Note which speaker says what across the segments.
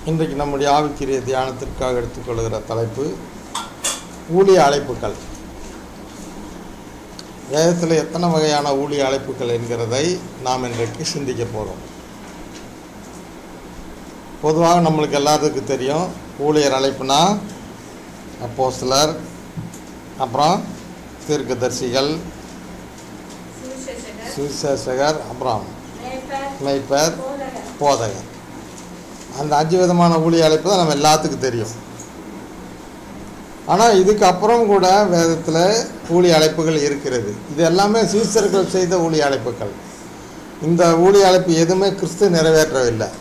Speaker 1: இன்றைக்கு நம்முடைய ஆவிக்குரிய தியானத்திற்காக எடுத்துக்கொள்கிற தலைப்பு ஊழிய அழைப்புகள் வேதத்தில் எத்தனை வகையான ஊழிய அழைப்புகள் என்கிறதை நாம் இன்றைக்கு சிந்திக்க போகிறோம் பொதுவாக நம்மளுக்கு எல்லாத்துக்கும் தெரியும் ஊழியர் அழைப்புனா அப்போஸ்தலர் அப்புறம் தீர்க்கதரிசிகள்
Speaker 2: சுவிசேஷகர்,
Speaker 1: சுவிசேஷகர் அப்புறம்
Speaker 2: மேய்ப்பர்,
Speaker 1: மெய்ப்பர்
Speaker 2: போதகர்.
Speaker 1: போதகர் அந்த அஞ்சு விதமான ஊழிய அழைப்பு தான் நம்ம எல்லாத்துக்கும் தெரியும் ஆனால் இதுக்கு அப்புறம் கூட வேதத்தில் ஊழிய அழைப்புகள் இருக்கிறது இது எல்லாமே சீசர்கள் செய்த ஊழிய அழைப்புகள் இந்த ஊழிய அழைப்பு எதுவுமே கிறிஸ்து நிறைவேற்றவில்லை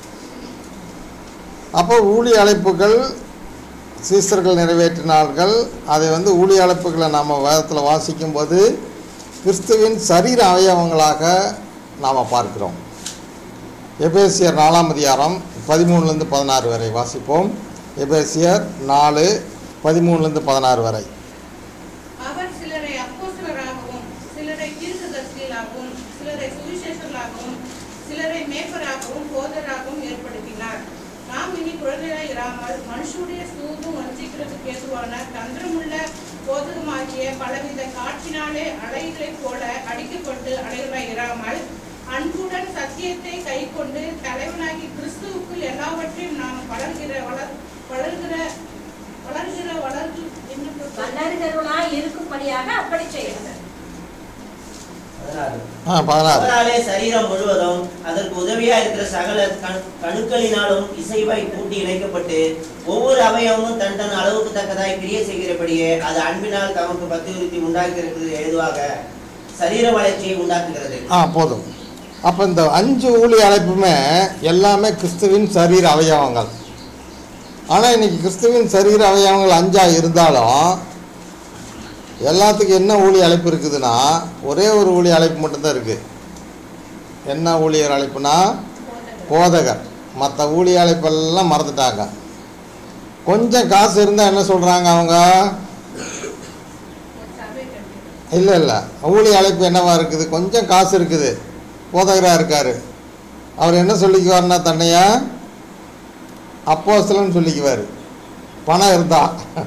Speaker 1: அப்போ ஊழிய அழைப்புகள் சீசர்கள் நிறைவேற்றினார்கள் அதை வந்து ஊழிய அழைப்புகளை நாம் வேதத்தில் வாசிக்கும்போது கிறிஸ்துவின் சரீர அவயவங்களாக நாம் பார்க்கிறோம் எபேசியர் நாலாம் அதிகாரம் பதிமூணுலேருந்து பதினாறு வரை வாசிப்போம் எபேசியர் நாலு பதிமூணுலேருந்து பதினாறு வரை
Speaker 2: அவர் சிலரை அப்போஸ்தலராகவும் சிலரை தீர்க்கதரிசிகளாகவும் சிலரை சுவிசேஷர்களாகவும் சிலரை மேய்ப்பராகவும் போதராகவும் ஏற்படுத்தினார் நாம் இனி குழந்தைகளாய் இராமல் மனுஷனுடைய சூதும் வஞ்சிக்கிறதுக்கு ஏதுவான தந்திரமுள்ள போதகமாகிய பலவித காற்றினாலே அலைகளைப் போல அடிக்கப்பட்டு அலைகளாய் இராமல் அன்புடன் சத்தியத்தை கைக்கொண்டு தலைவனாகி கிறிஸ்துவுக்குள் எல்லாவற்றையும் நாம் வளர்கிற வளர் வளர்கிற வளர்கிற வளர்கு என்ன போட்டு-
Speaker 3: வல்லறுகிறவனாய் இருக்கும்படியாக அப்படி செய்கிறது
Speaker 4: பதினாறு.
Speaker 1: ஆ பதினாறு
Speaker 4: அவராலே சரீரம் முழுவதும் அதற்கு உதவியா இருக்கிற சகல கண்- கணுக்களினாலும் இசைவாய் கூட்டி இணைக்கப்பட்டு ஒவ்வொரு அவயவமும் தன் தன் அளவுக்கு தக்கதாய் கிரியை செய்கிறபடியே அது அன்பினால் தமக்கு பத்தியுறுத்தி உண்டாக்கிறது ஏதுவாக சரீர வளர்ச்சியை உண்டாக்குகிறது
Speaker 1: ஆ போதும் அப்போ இந்த அஞ்சு ஊழிய அழைப்புமே எல்லாமே கிறிஸ்துவின் சரீர அவயவங்கள் ஆனால் இன்னைக்கு கிறிஸ்துவின் சரீர அவயவங்கள் அஞ்சாக இருந்தாலும் எல்லாத்துக்கும் என்ன ஊழிய அழைப்பு இருக்குதுன்னா ஒரே ஒரு ஊழிய அழைப்பு மட்டும்தான் இருக்குது என்ன ஊழியர் அழைப்புனா போதகர் மற்ற ஊழிய அழைப்பெல்லாம் மறந்துட்டாங்க கொஞ்சம் காசு இருந்தால் என்ன சொல்கிறாங்க அவங்க
Speaker 2: ஒரு சபை கட்டி
Speaker 1: இல்லை இல்லை ஊழிய அழைப்பு என்னவா இருக்குது கொஞ்சம் காசு இருக்குது போதகராக இருக்கார் அவர் என்ன சொல்லிக்குவார்னா தன்னையா அப்போஸ்தலன்னு சொல்லிக்குவார் பணம் இருந்தா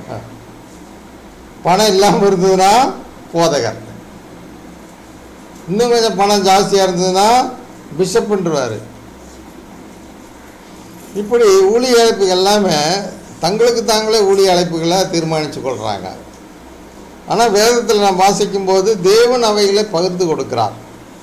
Speaker 1: பணம் இல்லாமல் இருந்ததுன்னா போதகர் இன்னும் கொஞ்சம் பணம் ஜாஸ்தியாக இருந்ததுன்னா பிஷப்புன்றுவார் இப்படி ஊழிய அழைப்புகள் எல்லாமே தங்களுக்கு தாங்களே ஊழிய அழைப்புகளை தீர்மானித்து கொள்கிறாங்க ஆனால் வேதத்தில் நாம் வாசிக்கும்போது தேவன் அவைகளை பகிர்ந்து கொடுக்கிறார்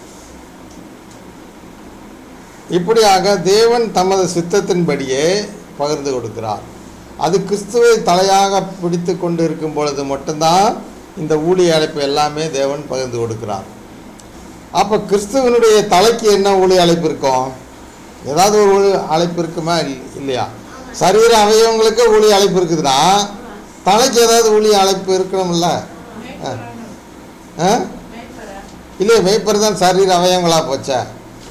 Speaker 1: இப்படியாக தேவன் தமது சித்தத்தின்படியே பகிர்ந்து கொடுக்கிறார் அது கிறிஸ்துவை தலையாக பிடித்து கொண்டு இருக்கும் பொழுது மட்டும்தான் இந்த ஊழிய அழைப்பு எல்லாமே தேவன் பகிர்ந்து கொடுக்கிறார் அப்போ கிறிஸ்துவனுடைய தலைக்கு என்ன ஊழிய அழைப்பு இருக்கும் ஏதாவது ஒரு ஊழிய அழைப்பு இருக்குமா இல்- இல்லையா சரீர அவயவங்களுக்கு ஊழிய அழைப்பு இருக்குதுன்னா தலைக்கு ஏதாவது ஊழிய அழைப்பு இருக்கணும்ல
Speaker 2: மேய்ப்பரான
Speaker 1: ஆ
Speaker 2: மேய்ப்பரா
Speaker 1: இல்லையே மெய்ப்பர் தான் சரீர அவயவங்களா போச்சே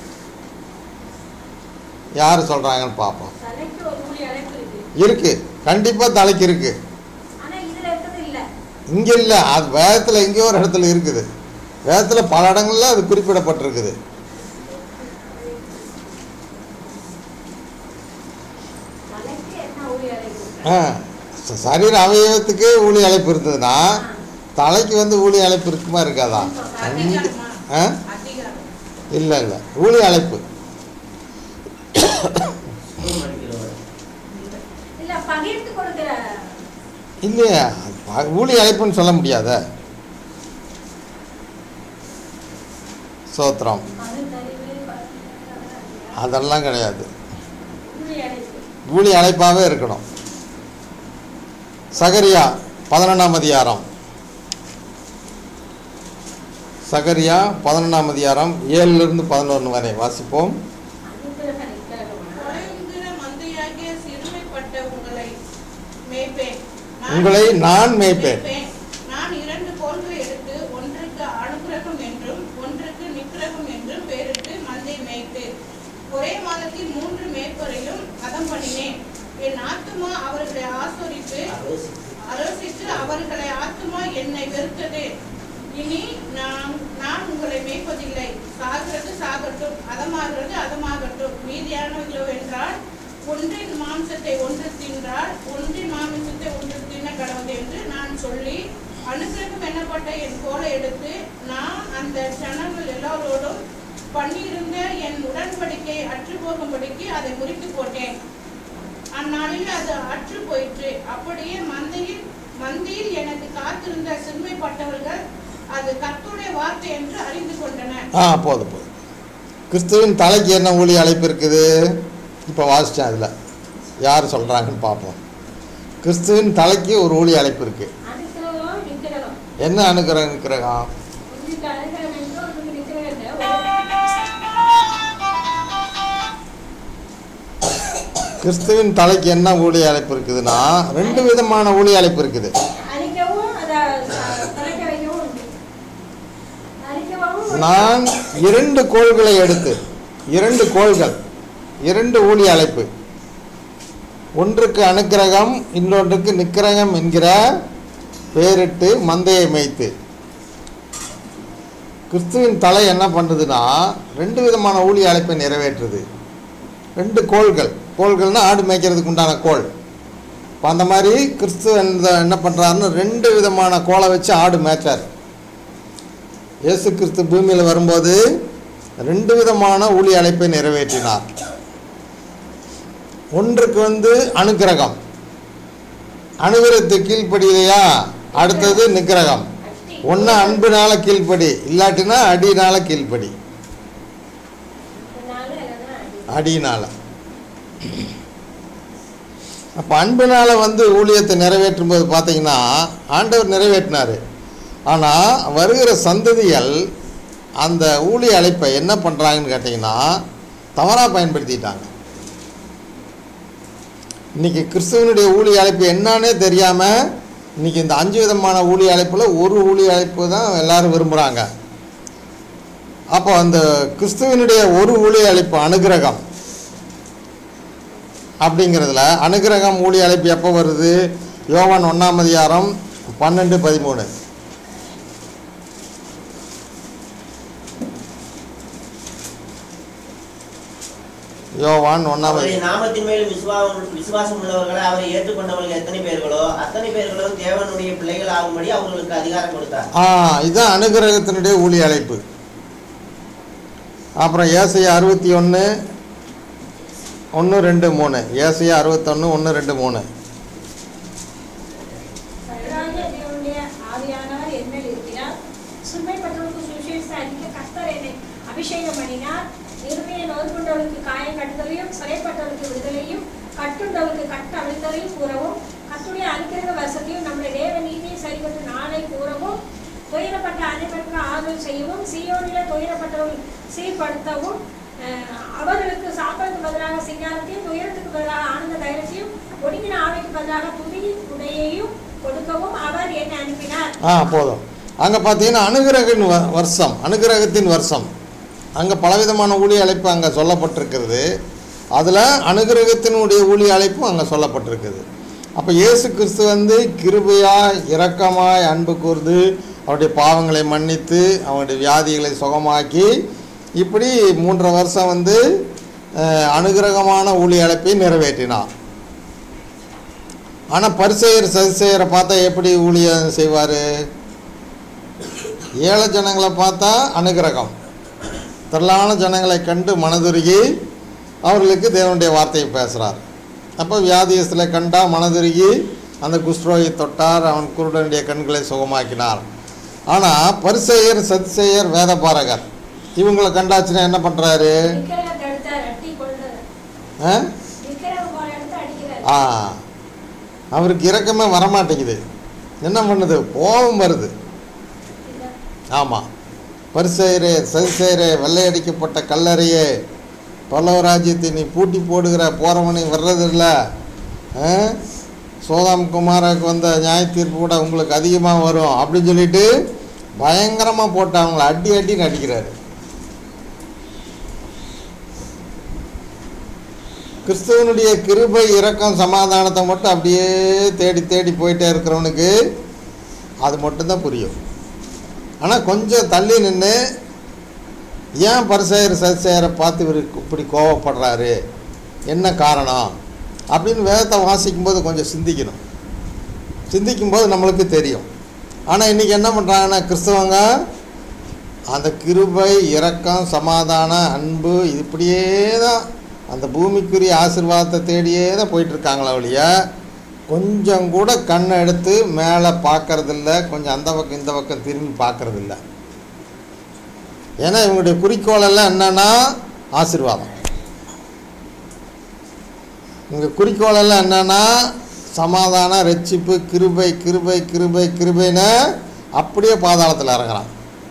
Speaker 1: யார் சொல்கிறாங்கன்னு பார்ப்போம்
Speaker 3: தலைக்கு ஒரு ஊழி அழைப்பு இருக்கு
Speaker 1: இருக்கு கண்டிப்பாக தலைக்கு இருக்கு
Speaker 3: ஆனா இதுல இருக்கிறது இல்ல
Speaker 1: இங்கே இல்லை அது வேதத்தில் எங்கேயோ ஒரு இடத்துல இருக்குது வேதத்தில் பல இடங்கள்ல அது குறிப்பிடப்பட்டிருக்குது
Speaker 3: தலைக்கு என்ன ஊழி அழைப்பு இருக்கு?
Speaker 1: ஆ ச- சரீர அவயவத்துக்கு ஊழி அழைப்பு இருந்ததுன்னா தலைக்கு வந்து ஊழி அழைப்பு இருக்குமா இருக்காதா கண்டி
Speaker 2: அதிகாரமா
Speaker 1: ஆ
Speaker 2: அதிகாரம்
Speaker 1: இல்லை இல்லை ஊழி அழைப்பு
Speaker 4: தீர்மானிக்கிறவர்.
Speaker 3: இல்ல பகிர்ந்து கொடுக்கிற
Speaker 1: இல்லையா அது ஊழி அழைப்புன்னு சொல்ல முடியாதே சோத்திரம்
Speaker 3: பகுத்தறிவு பகிர்ந்து
Speaker 1: அதெல்லாம் கிடையாது
Speaker 3: ஊழி அழைப்பு
Speaker 1: ஊழி அழைப்பாகவே இருக்கணும் சகரியா பதினொன்றாம் அதிகாரம் சகரியா பதினொன்றாம் அதிகாரம் ஏழுலேருந்து பதினொன்று வரை வாசிப்போம்
Speaker 3: அனுகிரக நிக்கிரகமான
Speaker 2: குறைந்திர மந்தையாகிய சிறுமைப்பட்ட உங்களை மேய்ப்பேன் நான்
Speaker 1: உங்களை நான் மேய்ப்பேன்.
Speaker 2: நான் இரண்டு கோல்களை எடுத்து ஒன்றுக்கு அனுக்கிரகம் என்றும் ஒன்றுக்கு நிக்கிரகம் என்றும் பெயரிட்டு மந்தை மேய்த்து ஒரே மாதத்தில் மூன்று மேய்ப்பரையும் அதம் பண்ணினேன் என் ஆத்துமா அவர்களை ஆசோரித்து
Speaker 4: ஆலோசித்து
Speaker 2: ஆலோசித்து அவர்களை ஆத்துமா என்னை வெறுத்தது இனி நான் நான் உங்களை மேய்ப்பதில்லை சாகிறது சாகட்டும் அதமாகிறது அதமாகட்டும் மீதியானவர்களோ என்றால் ஒன்றின் மாம்சத்தை ஒன்று தின்றால் ஒன்றின் மாமிசத்தை ஒன்று தின்ன கடவுள் என்று நான் சொல்லி அனுக்கிரகம் என்னப்பட்ட என் கோலை எடுத்து நான் அந்த ஜனங்கள் எல்லாரோடும் பண்ணியிருந்த என் உடன்படிக்கை அற்று போகும்படிக்கு அதை முறித்து போட்டேன் அந்நாளில் அது அற்று போயிற்று அப்படியே மந்தையில் மந்தியில் எனக்கு காத்திருந்த சிறுமைப்பட்டவர்கள் அது கர்த்தருடைய வார்த்தை என்று அறிந்து கொண்டனர்
Speaker 1: ஆ போதும் போதும் கிறிஸ்துவின் தலைக்கு என்ன ஊழி அழைப்பு இருக்குது இப்போ வாசித்தேன் அதில் யார் சொல்கிறாங்கன்னு பார்ப்போம் கிறிஸ்துவின் தலைக்கு ஒரு ஊழி அழைப்பு இருக்குது
Speaker 3: அனுக்கிரகம் நிக்கிரகம்
Speaker 1: என்ன அனுகிரகம் நிற்கிறகம்
Speaker 3: ஒன்றுக்கு அனுக்கிரகம் என்று ஒன்றுக்கு நிக்கிரகம் என்று
Speaker 1: கிறிஸ்துவின் தலைக்கு என்ன ஊழி அழைப்பு இருக்குதுன்னா ரெண்டு விதமான ஊழி அழைப்பு இருக்குது
Speaker 3: அழிக்கவும் அதை தலைக்க வைக்கவும் உண்டு அழிக்கவும் உண்டு.
Speaker 1: நான் இரண்டு கோள்களை எடுத்து இரண்டு கோள்கள் இரண்டு ஊழி அழைப்பு ஒன்றுக்கு அனுக்கிரகம் இன்னொன்றுக்கு நிக்கிரகம் என்கிற பெயரிட்டு மந்தையை மேய்த்து கிறிஸ்துவின் தலை என்ன பண்ணுதுன்னா ரெண்டு விதமான ஊழி அழைப்பை நிறைவேற்றுது ரெண்டு கோள்கள் கோள்கள்னா ஆடு மேய்க்கிறதுக்கு உண்டான கோள் இப்போ அந்த மாதிரி கிறிஸ்து இந்த என்ன பண்ணுறாருன்னு ரெண்டு விதமான கோலை வச்சு ஆடு மேய்ச்சார் இயேசு கிறிஸ்து பூமியில் வரும்போது ரெண்டு விதமான ஊழி அழைப்பை நிறைவேற்றினார் ஒன்றுக்கு வந்து அனுக்கிரகம் அனுகிரகத்து கீழ்ப்படியிலையா அடுத்தது நிக்கிரகம்
Speaker 3: அஷ்டி.
Speaker 1: ஒன்று அன்பினால கீழ்ப்படி இல்லாட்டினா அடினால கீழ்ப்படி
Speaker 3: இதனால இல்லைன்னா அடி.
Speaker 1: அடியினால அப்போ அன்பினால வந்து ஊழியத்தை நிறைவேற்றும் போது பார்த்தீங்கன்னா ஆண்டவர் நிறைவேற்றினார் ஆனால் வருகிற சந்ததிகள் அந்த ஊழிய அழைப்பை என்ன பண்ணுறாங்கன்னு கேட்டிங்கன்னா தவறாக பயன்படுத்திட்டாங்க இன்னைக்கு கிறிஸ்துவனுடைய ஊழிய அழைப்பு என்னன்னே தெரியாமல் இன்னைக்கு இந்த அஞ்சு விதமான ஊழிய அழைப்பில் ஒரு ஊழிய அழைப்பு தான் எல்லாரும் விரும்புகிறாங்க அப்போ அந்த கிறிஸ்துவனுடைய ஒரு ஊழிய அழைப்பு அனுகிரகம் அப்படிங்கிறதுல அனுகிரகம் ஊழிய அழைப்பு எப்போ வருது யோவான் ஒன்றாம் அதிகாரம் பன்னெண்டு பதிமூணு யோவான் ஒன்றாம்
Speaker 4: அவருடைய நாமத்தின் மேல் விசுவாசம் விசுவாசம் உள்ளவர்களை அவரை ஏற்றுக்கொண்டவர்கள் எத்தனை பேர்களோ அத்தனை பேர்களும் தேவனுடைய பிள்ளைகள் ஆகும்படி அவர்களுக்கு அதிகாரம் கொடுத்தார்
Speaker 1: ஆ இதுதான் அனுகிரகத்தினுடைய ஊழிய அழைப்பு அப்புறம் ஏசையா அறுபத்தி ஒன்று ஒன்று ரெண்டு மூணு ஏசையா அறுபத்தொன்று ஒன்று ரெண்டு மூணு
Speaker 3: கர்த்தராகிய தேவனுடைய ஆவியானவர் என்மேல் இருக்கிறார். சிறுமைப்பட்டவர்களுக்கு சுவிசேஷத்தை அறிவிக்க கர்த்தர் என்னை அபிஷேகம் பண்ணினார் இருமையை நோய்கொண்டவர்களுக்கு காயம் கட்டுதலையும் சிறைப்பட்டவர்களுக்கு விடுதலையும் கட்டுண்டவர்களுக்கு கட்ட அழுத்தலையும் கூறவும் கத்துடைய அனுக்கிரக வருஷத்தையும் நம்முடைய தேவ நீதியை சரிபட்டு நாளை கூறவும் துயரப்பட்ட அனைவருக்கு ஆறுதல் செய்யவும் சீயோனில துயரப்பட்டவர்கள் சீர்படுத்தவும் அஹ், அவர்களுக்கு சாப்பாட்டுக்கு பதிலாக சிங்காரத்தையும் துயரத்துக்கு பதிலாக ஆனந்த தைரியத்தையும் ஒடுங்கின ஆவிக்கு பதிலாக துதி உடையையும் கொடுக்கவும் அவர் என்னை அனுப்பினார்
Speaker 1: ஆ போதும் அங்கே பார்த்தீங்கன்னா அனுகிரகின் வ- வருஷம் அனுகிரகத்தின் வருஷம் அங்கே பலவிதமான ஊழிய அழைப்பு அங்கே சொல்லப்பட்டிருக்கிறது அதில் அனுகிரகத்தினுடைய ஊழிய அழைப்பும் அங்கே சொல்லப்பட்டிருக்குது அப்போ இயேசு கிறிஸ்து வந்து கிருபையாய் இரக்கமாய் அன்பு கூர்ந்து அவருடைய பாவங்களை மன்னித்து அவருடைய வியாதிகளை சுகமாக்கி இப்படி மூன்றரை வருஷம் வந்து அஹ், அனுகிரகமான ஊழிய அழைப்பை நிறைவேற்றினார் ஆனால் பரிசெயர் சதிசெயரை பார்த்தா எப்படி ஊழியம் செய்வார் ஏழை ஜனங்களை பார்த்தா அனுகிரகம் திரளான ஜனங்களை கண்டு மனதுருகி அவர்களுக்கு தேவனுடைய வார்த்தையை பேசுகிறார் அப்போ வியாதியஸ்தில் கண்டா மனதுருகி அந்த குஷ்ரோகி தொட்டார் அவன் குருடனுடைய கண்களை சுகமாக்கினார் ஆனால் பரிசெயர் சதிசெயர் வேதபாரகர் இவங்களை கண்டாச்சுன்னா என்ன பண்ணுறாரு
Speaker 3: விக்கிரகத்தை எடுத்தார் அட்டி கொள்றார்
Speaker 1: ஆ
Speaker 3: விக்கிரகம் போல எடுத்து அடிக்கிறார்
Speaker 1: ஆ அவருக்கு இரக்கமே வரமாட்டேங்குது என்ன பண்ணுது கோபம் வருது
Speaker 3: இல்ல.
Speaker 1: ஆமாம் பரிசெயரே சதிசெயரே வெள்ளையடிக்கப்பட்ட கல்லறையே பல்லவராஜ்யத்தை நீ பூட்டி போடுகிற போகிறவனை வர்றதில்ல ஆ? சோதாம் குமாருக்கு வந்த நியாய தீர்ப்பு கூட உங்களுக்கு அதிகமாக வரும் அப்படின்னு சொல்லிட்டு பயங்கரமாக போட்டு அவங்கள அடி அடி நடிக்கிறாரு கிறிஸ்துவனுடைய கிருபை இரக்கம் சமாதானத்தை மட்டும் அப்படியே தேடி தேடி போயிட்டே இருக்கிறவனுக்கு அது மட்டும்தான் புரியும் ஆனால் கொஞ்சம் தள்ளி நின்று ஏன் பரிசெயர் சதிசெயரை பார்த்து இவர் இப்படி கோவப்படுறாரு என்ன காரணம் அப்படின்னு வேதத்தை வாசிக்கும்போது கொஞ்சம் சிந்திக்கணும் சிந்திக்கும்போது நம்மளுக்கு தெரியும் ஆனால் இன்றைக்கி என்ன பண்ணுறாங்கன்னா கிறிஸ்தவங்க அந்த கிருபை இரக்கம் சமாதான அன்பு இது இப்படியே தான் அந்த பூமிக்குரிய ஆசீர்வாதத்தை தேடியே தான் போயிட்டுருக்காங்களே ஒழிய கொஞ்சம் கூட கண்ணை எடுத்து மேலே பார்க்கறதில்ல கொஞ்சம் அந்த பக்கம் இந்த பக்கம் திரும்பி பார்க்கறதில்ல ஏன்னா இவங்களுடைய குறிக்கோள் எல்லாம் என்னன்னா ஆசீர்வாதம் இவங்க குறிக்கோள் எல்லாம் என்னன்னா சமாதான ரட்சிப்பு கிருபை கிருபை கிருபை கிருபைன்னு அப்படியே பாதாளத்தில் இறங்குறான்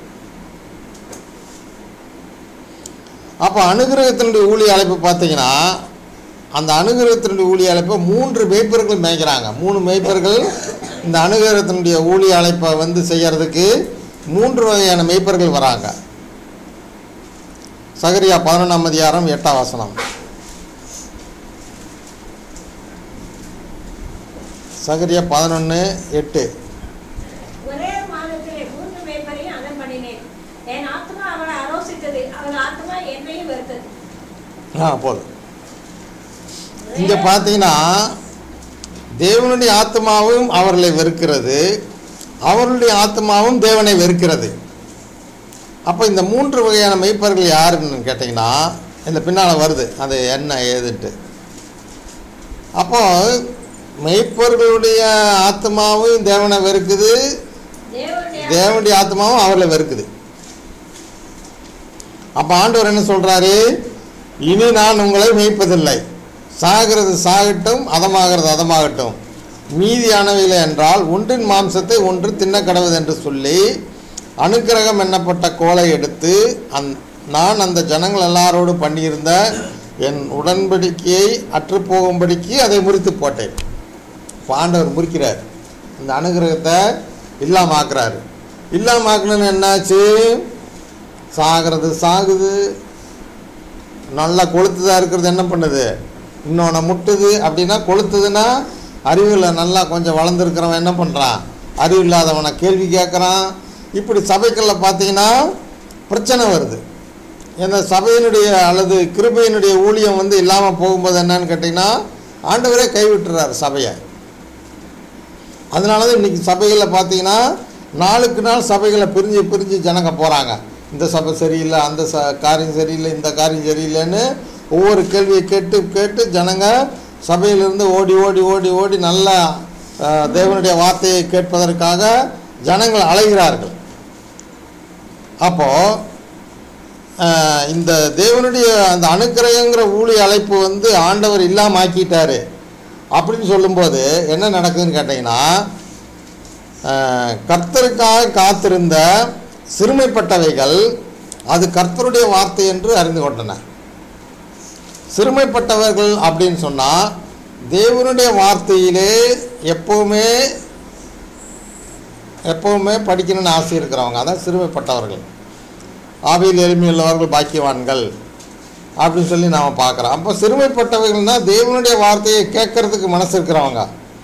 Speaker 1: அப்போ அனுகிரகத்தினுடைய ஊழிய அழைப்பு பார்த்தீங்கன்னா அந்த அனுகிரகத்தினுடைய ஊழிய அழைப்பை மூன்று மேய்ப்பர்கள் மேய்க்கிறாங்க மூணு மேய்ப்பர்கள் இந்த அனுகிரகத்தினுடைய ஊழிய அழைப்பை வந்து செய்யறதுக்கு மூன்று வகையான மேய்ப்பர்கள் வராங்க சகரியா பதினொன்றாம் அதிகாரம் எட்டாம் வசனம் சகரியா பதினொன்று எட்டு
Speaker 3: ஒரே மாதத்திலே மூன்று மேய்ப்பரையும் அதம் பண்ணினேன் என் ஆத்மா அவளை ஆலோசித்தது அவள் ஆத்மா என்னையும் வெறுத்தது
Speaker 1: ஆ போதும் இங்கே பார்த்தீங்கன்னா தேவனுடைய ஆத்மாவும் அவர்களை வெறுக்கிறது அவர்களுடைய ஆத்மாவும் தேவனை வெறுக்கிறது அப்போ இந்த மூன்று வகையான மெய்ப்பர்கள் யாருன்னு கேட்டிங்கன்னா இந்த பின்னால் வருது அது என்ன ஏதுன்ட்டு அப்போ மெய்ப்பர்களுடைய ஆத்மாவும் தேவனை வெறுக்குது
Speaker 3: தேவனுடைய
Speaker 1: தேவனுடைய ஆத்மாவும் அவர்களை வெறுக்குது அப்போ ஆண்டவர் என்ன சொல்றாரு இனி நான் உங்களை மேய்ப்பதில்லை சாகிறது சாகட்டும் அதமாகிறது அதமாகட்டும் மீதியானவைகளை என்றால் ஒன்றின் மாம்சத்தை ஒன்று தின்ன கடவுது என்று சொல்லி அனுக்கிரகம் எண்ணப்பட்ட கோலை எடுத்து அந் நான் அந்த ஜனங்கள் எல்லாரோடு பண்ணியிருந்த என் உடன்படிக்கையை அற்றுப்போகும்படிக்கு அதை முறித்து போட்டேன் இப்போ ஆண்டவர் முறிக்கிறார் இந்த அனுகிரகத்தை இல்லாமாக்குறாரு இல்லாமாக்கணுன்னு என்னாச்சு சாகிறது சாகுது நல்லா கொளுத்துதா இருக்கிறது என்ன பண்ணுது இன்னொன்று முட்டுது அப்படின்னா கொளுத்துதுன்னா அறிவில் நல்லா கொஞ்சம் வளர்ந்துருக்கிறவன் என்ன பண்ணுறான் அறிவு இல்லாதவனை கேள்வி கேட்குறான் இப்படி சபைகளில் பார்த்தீங்கன்னா பிரச்சனை வருது ஏன்னா சபையினுடைய அல்லது கிருபையினுடைய ஊழியம் வந்து இல்லாமல் போகும்போது என்னன்னு கேட்டிங்கன்னா ஆண்டவரே கைவிட்டுறாரு சபையை அதனால தான் இன்றைக்கி சபைகளில் பார்த்தீங்கன்னா நாளுக்கு நாள் சபைகளை பிரிஞ்சு பிரிஞ்சு ஜனங்க போகிறாங்க இந்த சபை சரியில்லை அந்த ச காரியம் சரியில்லை இந்த காரியம் சரியில்லைன்னு ஒவ்வொரு கேள்வியை கேட்டு கேட்டு ஜனங்க சபையிலிருந்து ஓடி ஓடி ஓடி ஓடி நல்லா அஹ், தேவனுடைய வார்த்தையை கேட்பதற்காக ஜனங்கள் அலைகிறார்கள் அப்போது இந்த தேவனுடைய அந்த அனுக்கிரகங்கிற ஊழிய அழைப்பு வந்து ஆண்டவர் இல்லாமல் ஆக்கிட்டாரு அப்படின்னு சொல்லும்போது என்ன நடக்குதுன்னு கேட்டிங்கன்னா அஹ், கர்த்தருக்காக காத்திருந்த சிறுமைப்பட்டவைகள் அது கர்த்தருடைய வார்த்தை என்று அறிந்து கொண்டன சிறுமைப்பட்டவர்கள் அப்படின்னு சொன்னால் தேவனுடைய வார்த்தையிலே எப்போவுமே எப்போவுமே படிக்கணும்னு ஆசை இருக்கிறவங்க அதான் சிறுமைப்பட்டவர்கள் ஆவியில் எளிமையுள்ளவர்கள் பாக்கியவான்கள் அப்படின்னு சொல்லி நாம் பார்க்குறோம் அப்போ சிறுமைப்பட்டவர்கள்னா தேவனுடைய வார்த்தையை கேட்கறதுக்கு மனசு இருக்கிறவங்க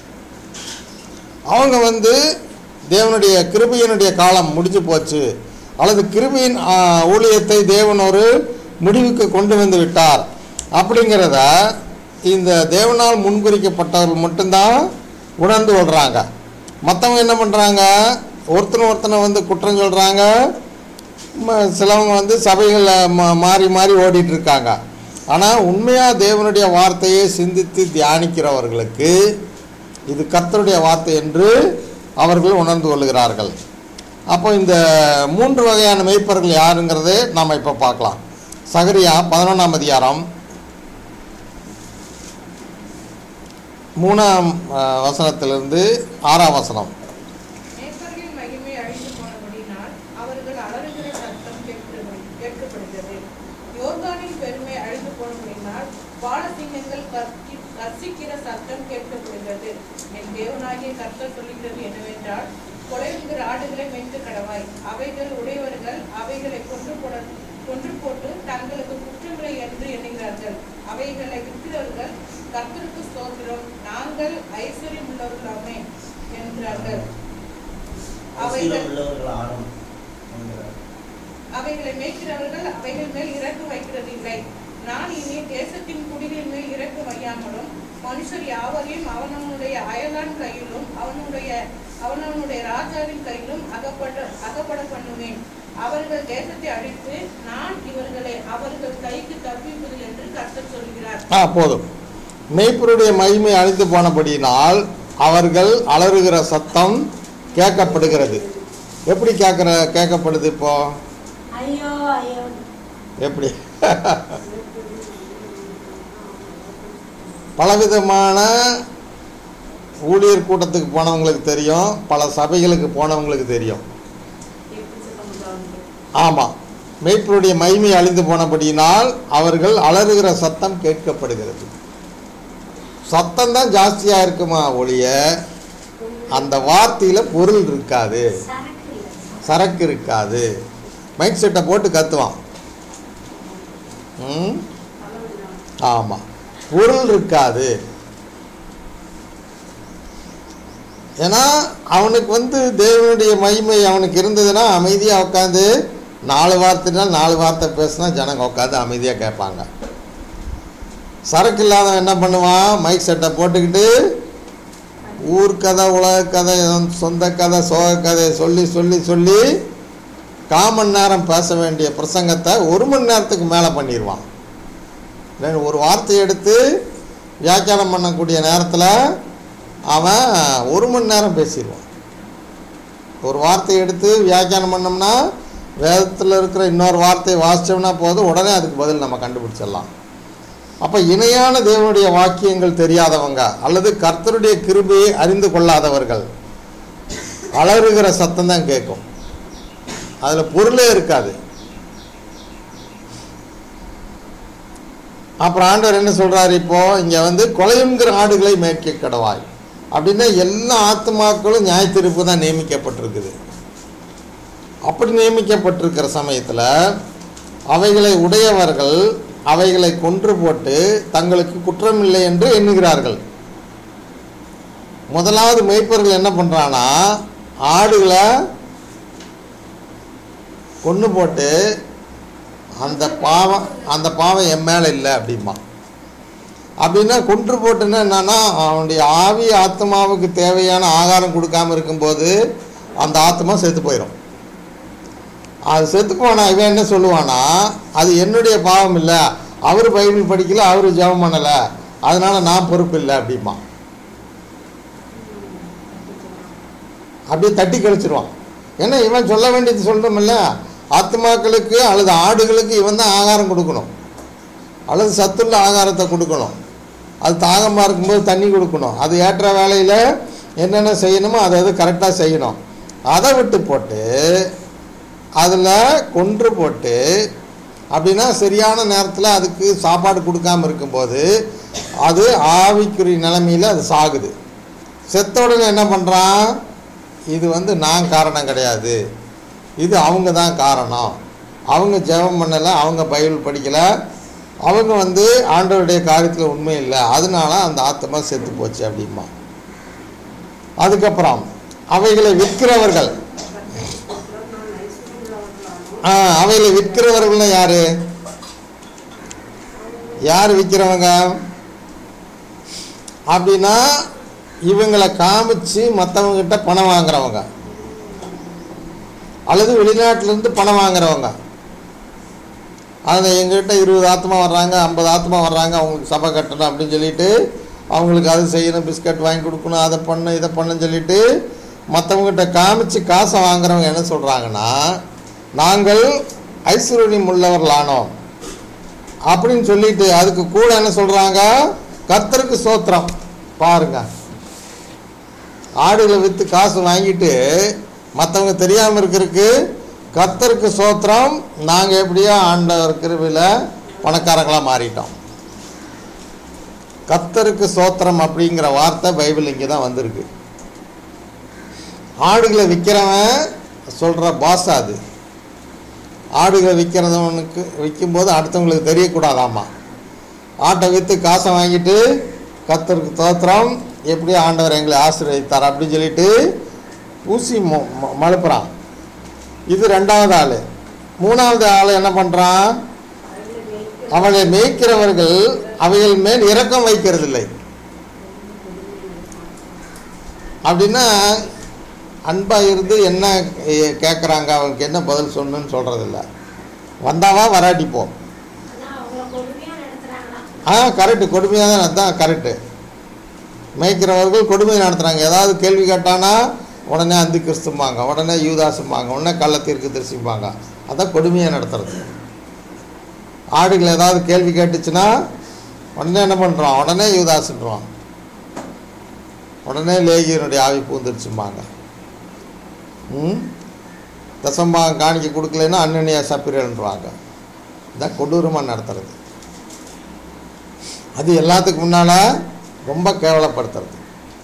Speaker 1: அவங்க வந்து தேவனுடைய கிருபையினுடைய காலம் முடிஞ்சு போச்சு அல்லது கிருபையின் ஆ, ஊழியத்தை தேவன் ஒரு முடிவுக்கு கொண்டு வந்து விட்டார் அப்படிங்கிறத இந்த தேவனால் முன்குறிக்கப்பட்டவர்கள் மட்டும்தான் உணர்ந்து கொள்கிறாங்க மற்றவங்க என்ன பண்ணுறாங்க ஒருத்தனை ஒருத்தனை வந்து குற்றம் சொல்கிறாங்க ம- சிலவங்க வந்து சபைகளில் மா மாறி மாறி ஓடிட்டு இருக்காங்க ஆனால் உண்மையாக தேவனுடைய வார்த்தையை சிந்தித்து தியானிக்கிறவர்களுக்கு இது கர்த்தருடைய வார்த்தை என்று அவர்கள் உணர்ந்து கொள்கிறார்கள் அப்போ இந்த மூன்று வகையான மெய்ப்பர்கள் யாருங்கிறதை நாம் இப்போ பார்க்கலாம் சகரியா பதினொன்றாம் அதிகாரம் மூணாம் அஹ், வசனத்திலிருந்து ஆறாம் வசனம்
Speaker 2: மேய்ப்பர்களின் மகிமை அழிந்து போனபடினால் அவர்கள் அலறுகிற சத்தம் கேட்கிறது- கேட்கப்படுகிறது யோர்தானின் பெருமை அழிந்து போனபடினால் பாலசிங்கங்கள் கர்த்தி- கர்சிக்கிற சத்தம் கேட்கப்படுகிறது என் தேவனாகிய கர்த்தர் சொல்லுகிறது என்னவென்றால் கொலைகிற ஆடுகளை மேய்த்து கடவாய் அவைகள் உடையவர்கள் அவைகளை கொன்று போட கொன்று போட்டு தங்களுக்கு குற்றங்களை என்று எண்ணுகிறார்கள் அவைகளை விற்கிறவர்கள் கர்த்தருக்கு ஸ்தோத்திரம் நாங்கள் ஐஸ்வர்யம் உள்ளவர்களாமே என்கிறார்கள்
Speaker 4: பசியில்
Speaker 2: அவைகள்
Speaker 4: உள்ளவர்கள் ஆடும் என்கிறார்.
Speaker 2: அவைகளை மேய்க்கிறவர்கள் அவைகள் மேல் இறக்கு வைக்கிறது இல்லை நான் இனி தேசத்தின் குடிகளின் மேல் இறக்க வையாமலும் மனுஷர் யாவரையும் அவனவனுடைய அயலான் கையிலும் அவனுடைய அவனவனுடைய ராஜாவின் கையிலும் அகப்பட அகப்பட பண்ணுவேன் அவர்கள் தேசத்தை அழித்து நான் இவர்களை அவர்கள் கைக்கு தப்பிப்பது என்று கர்த்தர் சொல்கிறார்
Speaker 1: ஆ போதும் மெய்ப்பருடைய மகிமை அழிந்து போனபடியினால் அவர்கள் அலறுகிற சத்தம் கேட்கப்படுகிறது எப்படி கேட்குற கேட்கப்படுது இப்போ
Speaker 3: ஐயோ ஐயோ
Speaker 1: எப்படி பலவிதமான ஊழியர் கூட்டத்துக்கு போனவங்களுக்கு தெரியும் பல சபைகளுக்கு போனவங்களுக்கு தெரியும் ஆமாம் மெய்ப்பருடைய மகிமை அழிந்து போனபடியினால் அவர்கள் அலறுகிற சத்தம் கேட்கப்படுகிறது சத்தம் தான் ஜாஸ்தியாக இருக்குமா ஒழிய அந்த வார்த்தையில் பொருள் இருக்காது
Speaker 3: சரக்கு இல்லை
Speaker 1: சரக்கு இருக்காது மைக் செட்டை போட்டு கத்துவான் ம் ஆமாம் பொருள் இருக்காது ஏன்னா அவனுக்கு வந்து தேவனுடைய மகிமை அவனுக்கு இருந்ததுன்னா அமைதியாக உட்காந்து நாலு வார்த்தைனா நாலு வார்த்தை பேசினா ஜனங்க உட்காந்து அமைதியாக கேட்பாங்க சரக்கு இல்லாதவன் என்ன பண்ணுவான் மைக் செட்டை போட்டுக்கிட்டு ஊர் கதை உலக கதை சொந்த கதை சோக கதை சொல்லி சொல்லி சொல்லி காமன் நேரம் பேச வேண்டிய பிரசங்கத்தை ஒரு மணி நேரத்துக்கு மேலே பண்ணிடுவான் இல்லைன்னு ஒரு வார்த்தையை எடுத்து வியாக்கியானம் பண்ணக்கூடிய நேரத்தில் அவன் ஒரு மணி நேரம் பேசிடுவான் ஒரு வார்த்தையை எடுத்து வியாக்கியானம் பண்ணோம்னா வேதத்தில் இருக்கிற இன்னொரு வார்த்தையை வாசித்தோம்னா போதும் உடனே அதுக்கு பதில் நம்ம கண்டுபிடிச்சிடலாம் அப்போ இணையான தேவனுடைய வாக்கியங்கள் தெரியாதவங்க அல்லது கர்த்தருடைய கிருபையை அறிந்து கொள்ளாதவர்கள் அலறுகிற சத்தம் தான் கேட்கும் அதில் பொருளே இருக்காது அப்புறம் ஆண்டவர் என்ன சொல்றாரு இப்போ இங்க வந்து கொலையுங்கிற ஆடுகளை மேய்க்க கடவாய் அப்படின்னா எல்லா ஆத்மாக்களும் நியாயத்தீர்ப்பு தான் நியமிக்கப்பட்டிருக்குது அப்படி நியமிக்கப்பட்டிருக்கிற சமயத்தில் அவைகளை உடையவர்கள் அவைகளை கொன்று போட்டு தங்களுக்கு குற்றமில்லை என்று எண்ணுகிறார்கள் முதலாவது மேய்ப்பர்கள் என்ன பண்ணுறான்னா ஆடுகளை கொன்று போட்டு அந்த பாவம் அந்த பாவம் என் மேலே இல்லை அப்படிம்பா அப்படின்னா கொன்று போட்டுன்னா என்னன்னா அவனுடைய ஆவி ஆத்மாவுக்கு தேவையான ஆகாரம் கொடுக்காம இருக்கும்போது அந்த ஆத்மா செத்து போயிடும் அது செத்து போனா இவன் என்ன சொல்லுவானா அது என்னுடைய பாவம் இல்லை அவர் பைபிள் படிக்கல அவர் ஜெபம் பண்ணலை அதனால நான் பொறுப்பு இல்லை அப்படிம்பா அப்படியே தட்டி கழிச்சிருவான் ஏன்னா இவன் சொல்ல வேண்டியது சொல்லணுமில்ல ஆத்மாக்களுக்கு அல்லது ஆடுகளுக்கு இவன் தான் ஆகாரம் கொடுக்கணும் அல்லது சத்துள்ள ஆகாரத்தை கொடுக்கணும் அது தாகமாக இருக்கும்போது தண்ணி கொடுக்கணும் அது ஏற்ற வேலையில் என்னென்ன செய்யணுமோ அதை அது கரெக்டாக செய்யணும் அதை விட்டு போட்டு அதில் கொன்று போட்டு அப்படின்னா சரியான நேரத்தில் அதுக்கு சாப்பாடு கொடுக்காம இருக்கும்போது அது ஆவிக்குரிய நிலைமையில் அது சாகுது செத்த உடனே என்ன பண்ணுறான் இது வந்து நான் காரணம் கிடையாது இது அவங்க தான் காரணம் அவங்க ஜெபம் பண்ணலை அவங்க பைபிள் படிக்கலை அவங்க வந்து ஆண்டவருடைய காரியத்தில் உண்மை இல்லை அதனால அந்த ஆத்மா செத்து போச்சு அப்படிமா அதுக்கப்புறம் அவைகளை விற்கிறவர்கள் ஆ அவைகளை விற்கிறவர்கள்னா யாரு யார் விற்கிறவங்க அப்படின்னா இவங்களை காமிச்சு மற்றவங்ககிட்ட பணம் வாங்குறவங்க அல்லது வெளிநாட்டிலேருந்து பணம் வாங்குறவங்க அதை எங்ககிட்ட இருபது ஆத்மா வர்றாங்க ஐம்பது ஆத்மா வர்றாங்க அவங்களுக்கு சபை கட்டணும் அப்படின்னு சொல்லிட்டு அவங்களுக்கு அது செய்யணும் பிஸ்கட் வாங்கி கொடுக்கணும் அதை பண்ணு இதை பண்ணுன்னு சொல்லிட்டு மற்றவங்ககிட்ட காமிச்சு காசை வாங்குறவங்க என்ன சொல்கிறாங்கன்னா நாங்கள் ஐஸ்வர்யம் உள்ளவர்களானோம் அப்படின்னு சொல்லிட்டு அதுக்கு கூட என்ன சொல்கிறாங்க கர்த்தருக்கு சோத்திரம் பாருங்க ஆடுகளை விற்று காசு வாங்கிட்டு மற்றவங்க தெரியாமல் இருக்கிறதுக்கு கர்த்தருக்கு சோத்திரம் நாங்கள் எப்படியோ ஆண்டவர் கிருபையில் பணக்காரங்களாக மாறிட்டோம் கர்த்தருக்கு சோத்திரம் அப்படிங்கிற வார்த்தை பைபிள் இங்கே தான் வந்திருக்கு ஆடுகளை விற்கிறவன் சொல்கிற பாஷை அது ஆடுகளை விற்கிறவனுக்கு விற்கும்போது அடுத்தவங்களுக்கு தெரியக்கூடாதாம்மா ஆட்டை விற்று காசை வாங்கிட்டு கத்தருக்கு தோத்திரம் எப்படி ஆண்டவர் எங்களை ஆசீர்வதித்தார் அப்படின்னு சொல்லிட்டு ஊசி மொ- மொ- மழுப்புறான் இது ரெண்டாவது ஆள் மூணாவது ஆள் என்ன பண்ணுறான் அவளை மேய்க்கிறவர்கள் அவைகள் மேல் இரக்கம் வைக்கிறதில்லை அப்படின்னா அன்பாக இருந்து என்ன கேட்குறாங்க அவங்களுக்கு என்ன பதில் சொல்லணும்னு சொல்கிறதில்ல வந்தாவா வராட்டி போ
Speaker 3: ஆனா அவங்கள கொடுமையா நடத்துறாங்களாம்
Speaker 1: ஆ கரெக்டு கொடுமையாக தான் அதான் கரெக்டு மேய்க்கிறவர்கள் கொடுமை நடத்துகிறாங்க ஏதாவது கேள்வி கேட்டானா உடனே அந்தி கிறிஸ்தும்பாங்க உடனே யூதாசும்பாங்க உடனே கள்ளத்தீர்க்கு தரிசிப்பாங்க அதான் கொடுமையாக நடத்துறது ஆடுகள் ஏதாவது கேள்வி கேட்டுச்சுன்னா உடனே என்ன பண்ணுறோம் உடனே யூதாசுன்றோம் உடனே லேகியனுடைய ஆவி பூந்துருச்சும்பாங்க ம் தசம்பாகம் காணிக்க கொடுக்கலைன்னா அன்னனியா சப்பிரன்றாங்க இதான் கொடூரமாக நடத்துறது அது எல்லாத்துக்கு முன்னால் ரொம்ப கேவலப்படுத்துறது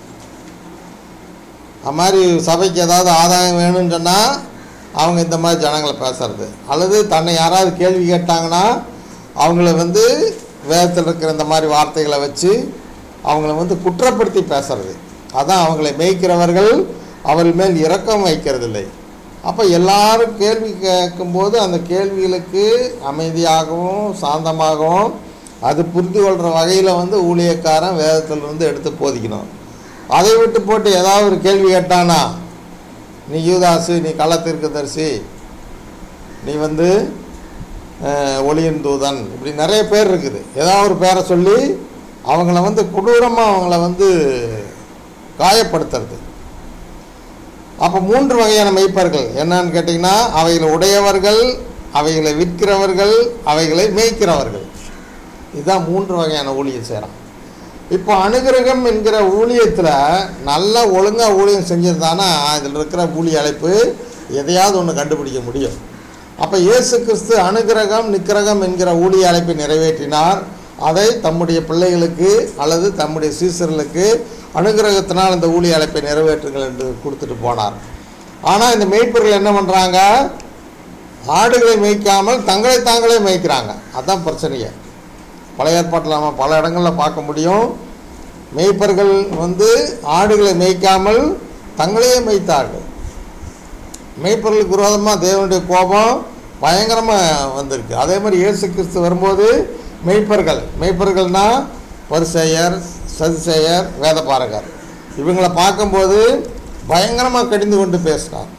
Speaker 1: அது மாதிரி சபைக்கு ஏதாவது ஆதாயம் வேணும்னு சொன்னால் அவங்க இந்த மாதிரி ஜனங்களை பேசுறது அல்லது தன்னை யாராவது கேள்வி கேட்டாங்கன்னா அவங்கள வந்து வேதத்தில் இருக்கிற இந்த மாதிரி வார்த்தைகளை வச்சு அவங்கள வந்து குற்றப்படுத்தி பேசுறது அதான் அவங்களை மேய்க்கிறவர்கள் அவர்கள் மேல் இரக்கம் வைக்கிறதில்லை அப்போ எல்லாரும் கேள்வி கேட்கும்போது அந்த கேள்விகளுக்கு அமைதியாகவும் சாந்தமாகவும் அது புரிந்து கொள்கிற வகையில் வந்து ஊழியக்காரன் வேதத்திலிருந்து எடுத்து போதிக்கணும் அதை விட்டு போட்டு ஏதாவது ஒரு கேள்வி கேட்டானா நீ யூதாசு நீ கள்ளத்தீர்க்கதரிசி நீ வந்து அஹ், ஒளியின் தூதன் இப்படி நிறைய பேர் இருக்குது ஏதாவது ஒரு பேரை சொல்லி அவங்கள வந்து கொடூரமாக அவங்கள வந்து காயப்படுத்துறது அப்போ மூன்று வகையான மெய்ப்பர்கள் என்னன்னு கேட்டிங்கன்னா அவைகளை உடையவர்கள் அவைகளை விற்கிறவர்கள் அவைகளை மேய்க்கிறவர்கள் இதுதான் மூன்று வகையான ஊழியம் செய்கிறான் இப்போ அனுகிரகம் என்கிற ஊழியத்தில் நல்லா ஒழுங்காக ஊழியம் செஞ்சிருந்தானா இதில் இருக்கிற ஊழிய அழைப்பு எதையாவது ஒன்று கண்டுபிடிக்க முடியும் அப்போ இயேசு கிறிஸ்து அனுகிரகம் நிக்கிரகம் என்கிற ஊழிய அழைப்பை நிறைவேற்றினார் அதை தம்முடைய பிள்ளைகளுக்கு அல்லது தம்முடைய சீசர்களுக்கு அனுகிரகத்தினால் இந்த ஊழிய அழைப்பை நிறைவேற்றுங்கள் என்று கொடுத்துட்டு போனார் ஆனால் இந்த மேய்ப்பர்கள் என்ன பண்ணுறாங்க ஆடுகளை மேய்க்காமல் தங்களை தாங்களே மேய்க்கிறாங்க அதான் பிரச்சனையே பழைய ஏற்பாட்டில் நம்ம பல இடங்களில் பார்க்க முடியும் மேய்ப்பர்கள் வந்து ஆடுகளை மேய்க்காமல் தங்களையே மேய்த்தார்கள் மேய்ப்பர்களுக்கு விரோதமாக தேவனுடைய கோபம் பயங்கரமாக வந்திருக்கு அதே மாதிரி இயேசு கிறிஸ்து வரும்போது மெய்ப்பர்கள் மெய்ப்பர்கள்னா பரிசேயர் சதிசேயர் வேதபாரகர் இவங்களை பார்க்கும்போது பயங்கரமாக கடிந்து கொண்டு பேசினார்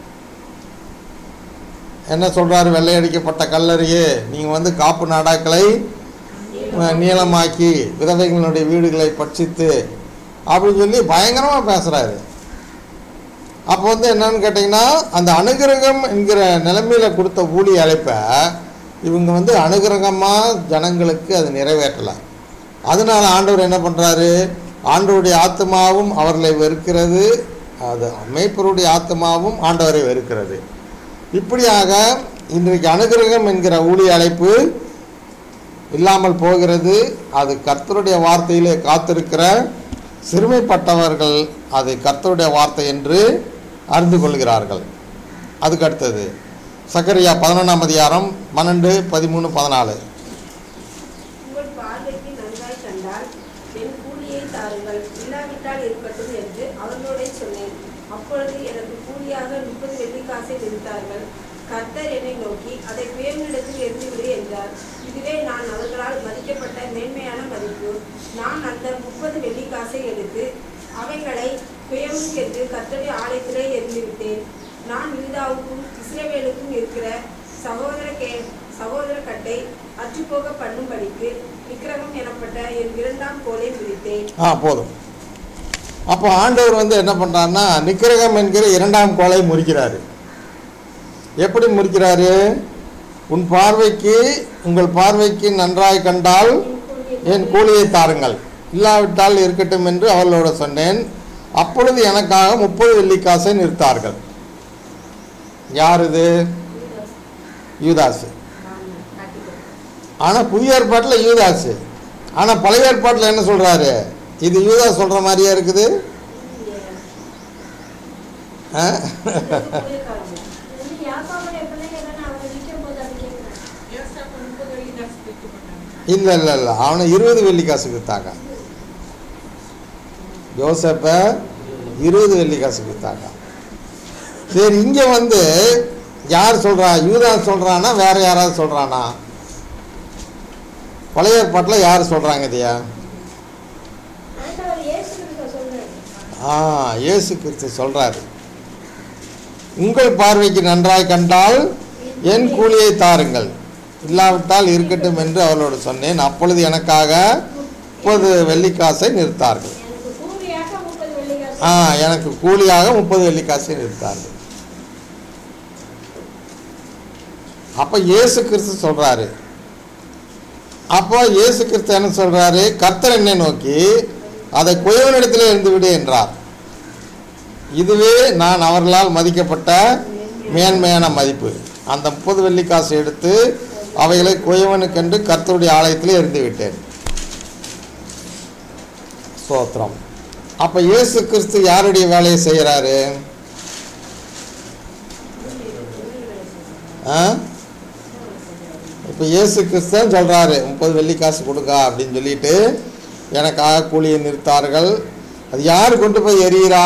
Speaker 1: என்ன சொல்கிறாரு வெள்ளையடிக்கப்பட்ட கல்லறையே நீங்கள் வந்து காப்பு நாடாக்களை அஹ், நீளமாக்கி விதவைகளுடைய வீடுகளை பட்சித்து அப்படின்னு சொல்லி பயங்கரமாக பேசுகிறாரு அப்போ வந்து என்னன்னு கேட்டிங்கன்னா அந்த அனுகிரகம் என்கிற நிலைமையில் கொடுத்த ஊழிய அழைப்பை இவங்க வந்து அனுகிரகமாக ஜனங்களுக்கு அது நிறைவேற்றலை அதனால ஆண்டவர் என்ன பண்ணுறாரு ஆண்டவருடைய ஆத்மாவும் அவர்களை வெறுக்கிறது அது மேய்ப்பருடைய ஆத்மாவும் ஆண்டவரை வெறுக்கிறது இப்படியாக இன்றைக்கு அனுகிரகம் என்கிற ஊழிய அழைப்பு இல்லாமல் போகிறது அது கர்த்தருடைய வார்த்தையிலே காத்திருக்கிற சிறுமைப்பட்டவர்கள் அது கர்த்தருடைய வார்த்தை என்று அறிந்து கொள்கிறார்கள் அதுக்கு அடுத்தது சக்கரியா பதினொன்றாம் அதிகாரம் பன்னெண்டு பதிமூணு பதினாலு
Speaker 5: உங்கள் பார்வைக்கு நன்றாய் கண்டால் என் கூலியை தாருங்கள் இல்லாவிட்டால் இருக்கட்டும் என்று அவர்களோடே சொன்னேன் அப்பொழுது எனக்கு கூலியாக முப்பது வெள்ளிக்காசை விதித்தார்கள் கர்த்தர் என்னை நோக்கி அதை பேரினிடத்தில் எரிந்துவிடு என்றார் இதுவே நான் அவர்களால் மதிக்கப்பட்ட மேன்மையான மதிப்பு நான் அந்த முப்பது வெள்ளிக்காசை எடுத்து அவைகளை குயமுக்கென்று கர்த்தருடைய ஆலயத்திலே எரிந்துவிட்டேன் நான் யூதாவுக்கும் இஸ்ரவேலுக்கும் இருக்கிற சகோதர கே சகோதர கட்டை அற்றுப்போக பண்ணும்படிக்கு விக்கிரகம் எனப்பட்ட என் இரண்டாம் கோலை விரித்தேன்
Speaker 1: ஆ போதும் அப்போ ஆண்டவர் வந்து என்ன பண்ணுறாருன்னா நிக்கிரகம் என்கிற இரண்டாம் கோலை முறிக்கிறாரு எப்படி முறிக்கிறாரு உன் பார்வைக்கு உங்கள் பார்வைக்கு நன்றாய் கண்டால் என் கூலியை தாருங்கள் இல்லாவிட்டால் இருக்கட்டும் என்று அவர்களோட சொன்னேன் அப்பொழுது எனக்காக முப்பது வெள்ளிக்காசை நிறுத்தார்கள் யார் இது யூதாசு ஆனால் புதிய ஏற்பாட்டில் யூதாசு ஆனால் பழைய ஏற்பாட்டில் என்ன சொல்கிறாரு இது யூதாஸ் சொல்கிற மாதிரியே இருக்குது ஆ?
Speaker 3: வந்து யாக்கோபுடைய பிள்ளைங்க தானே அவரை விற்கும் போது அது கேட்குறாங்க
Speaker 2: யோசேப்பு முப்பது வெள்ளி காசு விற்று போட்டாங்க
Speaker 1: இல்லை இல்லை இல்லை அவனை இருபது வெள்ளி காசு விற்றாங்க யோசப்பை இருபது வெள்ளி காசு விற்றாங்க சரி இங்கே வந்து யார் சொல்கிறா யூதா சொல்கிறானா வேற யாராவது சொல்கிறானா பழைய ஏற்பாட்டில் யார் சொல்கிறாங்க இதையா
Speaker 3: ஆண்டவர் இயேசு கிறிஸ்து சொல்றாரு
Speaker 1: ஆ இயேசு கிறிஸ்து சொல்கிறாரு உங்கள் பார்வைக்கு நன்றாய் கண்டால் என் கூலியை தாருங்கள் இல்லாவிட்டால் இருக்கட்டும் என்று அவளோடு சொன்னேன் அப்பொழுது எனக்காக முப்பது வெள்ளிக்காசை நிறுத்தார்கள்
Speaker 3: எனக்கு கூலியாக முப்பது வெள்ளிக்காசு
Speaker 1: ஆ எனக்கு கூலியாக முப்பது வெள்ளிக்காசை நிறுத்தார்கள் அப்போ இயேசு கிறிஸ்து சொல்கிறாரு அப்போ இயேசு கிறிஸ்து என்ன சொல்கிறாரு கர்த்தர் என்னை நோக்கி அதை குயவனிடத்தில் இருந்து விடு என்றார் இதுவே நான் அவர்களால் மதிக்கப்பட்ட மேன்மையான மதிப்பு அந்த முப்பது வெள்ளிக்காசு எடுத்து அவைகளை குயவனுக்கென்று கர்த்தருடைய ஆலயத்தில் எறிந்து விட்டேன் ஸ்தோத்திரம் அப்போ இயேசு கிறிஸ்து யாருடைய வேலையை செய்கிறாரு ஆ இப்போ இயேசு கிறிஸ்தன் சொல்கிறாரு முப்பது வெள்ளிக்காசு கொடுக்கா அப்படின்னு சொல்லிட்டு எனக்காக கூலியை நிறுத்தார்கள் அது யார் கொண்டு போய் எறிகிறா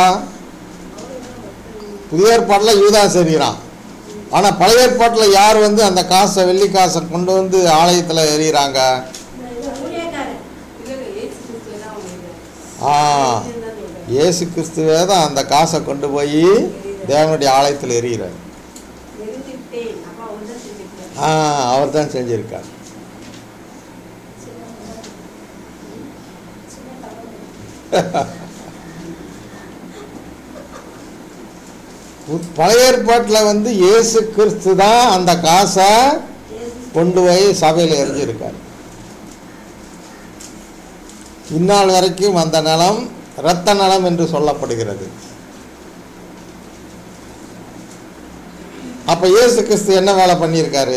Speaker 1: புதிய ஏற்பாட்டில் யூதாஸ் எறிகிறான் ஆனால் பழைய ஏற்பாட்டில் யார் வந்து அந்த காசை வெள்ளி காசை கொண்டு வந்து ஆலயத்தில் எறிகிறாங்க
Speaker 3: இந்த ஊழியக்காரன்
Speaker 5: இல்லைங்க, இயேசு கிறிஸ்துவை தான் அவங்க இது.
Speaker 1: ஆ
Speaker 5: இதுதான் சொல்றேன்.
Speaker 1: இயேசு கிறிஸ்துவே தான் அந்த காசை கொண்டு போய் தேவனுடைய ஆலயத்தில் எறிகிறார்
Speaker 5: எரிஞ்சுட்டேன். அப்ப அவர் தான் செஞ்சிருக்காரு.
Speaker 1: ஆ அவர் தான் செஞ்சிருக்கார்
Speaker 3: சின்ன தவறு
Speaker 1: பழைய ஏற்பாட்டில் வந்து இயேசு கிறிஸ்து தான் அந்த காசை கொண்டு போய் சபையில் எரிஞ்சிருக்கார் இந்நாள் வரைக்கும் அந்த நிலம் இரத்த நிலம் என்று சொல்லப்படுகிறது அப்ப இயேசு கிறிஸ்து என்ன வேலை பண்ணியிருக்காரு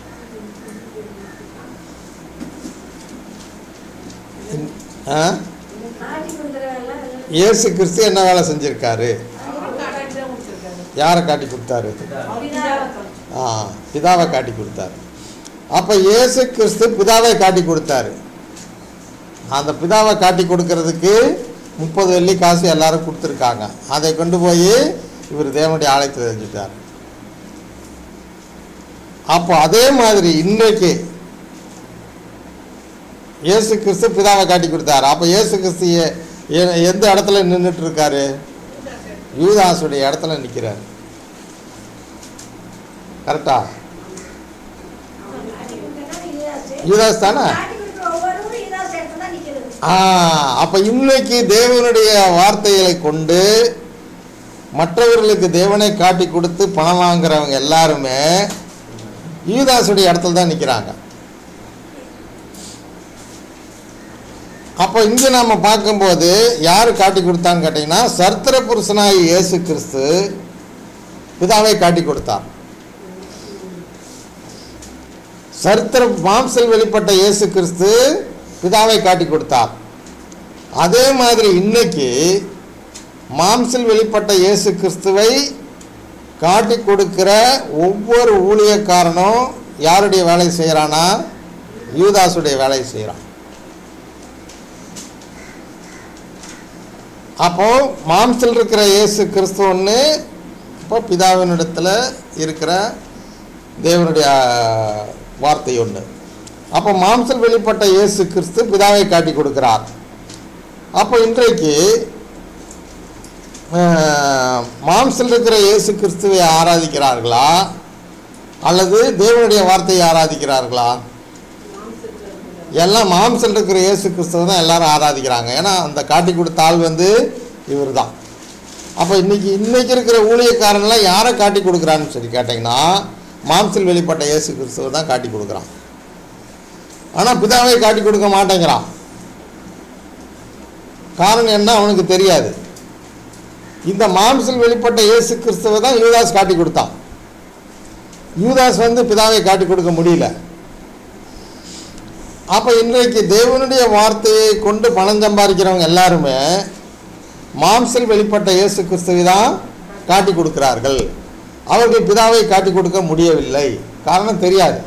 Speaker 1: இன்- ஆ?
Speaker 3: காட்டி கொடுக்குறவெல்லாம் எல்லாம்
Speaker 1: இயேசு கிறிஸ்து என்ன வேலை செஞ்சிருக்காரு
Speaker 5: அவர் காட்டி தான் கொடுத்திருக்காரு.
Speaker 1: யாரை காட்டி கொடுத்தாரு
Speaker 5: அவர் பிதாவை காமிச்சார்.
Speaker 1: ஆ பிதாவை காட்டி கொடுத்தாரு அப்போ இயேசு கிறிஸ்து பிதாவை காட்டி கொடுத்தாரு அந்த பிதாவை காட்டி கொடுக்கறதுக்கு முப்பது வெள்ளி காசு எல்லாரும் கொடுத்துருக்காங்க அதை கொண்டு போய் இவர் தேவனுடைய ஆலயத்தில் தெரிஞ்சுட்டார் அப்போ அதே மாதிரி இன்றைக்கு இயேசு கிறிஸ்து பிதாவை காட்டி கொடுத்தாரு அப்போ இயேசு கிறிஸ்து எ- எ- எந்த இடத்துல நின்றுட்டு இருக்காரு யூதாசுடைய இடத்துல நிற்கிறார் கரெக்டா
Speaker 3: அவன் காட்டி கொடுக்கறனால யூதாசு.
Speaker 1: யூதாஸ் தானே
Speaker 3: காட்டி கொடுக்குற ஒவ்வொருவரும் யூதாசு இடத்துல தான் நிக்கிறது.
Speaker 1: ஆ அப்போ இன்னைக்கு தேவனுடைய வார்த்தைகளை கொண்டு மற்றவர்களுக்கு தேவனை காட்டி கொடுத்து பணம் வாங்குறவங்க எல்லாருமே யூதாசுடைய இடத்துல தான் நிற்கிறாங்க அப்போ இங்கே நாம் பார்க்கும்போது யார் காட்டி கொடுத்தான்னு கேட்டிங்கன்னா சர்த்திர புருஷனாய் இயேசு கிறிஸ்து பிதாவை காட்டி கொடுத்தார் சரித்திர மாம்சல் வெளிப்பட்ட இயேசு கிறிஸ்து பிதாவை காட்டி கொடுத்தார் அதே மாதிரி இன்னைக்கு மாம்சல் வெளிப்பட்ட இயேசு கிறிஸ்துவை காட்டி கொடுக்கிற ஒவ்வொரு ஊழியக்காரனும் யாருடைய வேலை செய்கிறானா யூதாசுடைய வேலை செய்கிறான் அப்போ மாம்சல் இருக்கிற இயேசு கிறிஸ்து ஒன்று இப்போ பிதாவினிடத்தில் இருக்கிற தேவனுடைய ஆஹ், வார்த்தை ஒன்று அப்போ மாம்சல் வெளிப்பட்ட இயேசு கிறிஸ்து பிதாவை காட்டி கொடுக்கிறார் அப்போ இன்றைக்கு ஆஹ், மாம்சல் இருக்கிற இயேசு கிறிஸ்துவை ஆராதிக்கிறார்களா அல்லது தேவனுடைய வார்த்தையை ஆராதிக்கிறார்களா
Speaker 5: மாம்சத்துல இருக்கிறார்.
Speaker 1: எல்லாம் மாம்சல் இருக்கிற இயேசு கிறிஸ்துவை தான் எல்லாரும் ஆராதிக்கிறாங்க ஏன்னா அந்த காட்டி கொடுத்த ஆள் வந்து இவர் தான் அப்போ இன்னைக்கு இன்னைக்கு இருக்கிற ஊழியக்காரன்லாம் யாரை காட்டி கொடுக்குறான்னு சொல்லி கேட்டிங்கன்னா மாம்சல் வெளிப்பட்ட இயேசு கிறிஸ்துவை தான் காட்டி கொடுக்குறான் ஆனால் பிதாவை காட்டி கொடுக்க மாட்டேங்கிறான் காரணம் என்ன அவனுக்கு தெரியாது இந்த மாம்சல் வெளிப்பட்ட இயேசு கிறிஸ்துவை தான் யூதாஸ் காட்டி கொடுத்தான் யூதாஸ் வந்து பிதாவை காட்டி கொடுக்க முடியல அப்போ இன்றைக்கு தேவனுடைய வார்த்தையை கொண்டு பணம் சம்பாதிக்கிறவங்க எல்லாருமே மாம்சல் வெளிப்பட்ட இயேசு கிறிஸ்துவை தான் காட்டி கொடுக்கிறார்கள் அவர்கள் பிதாவை காட்டி கொடுக்க முடியவில்லை காரணம் தெரியாது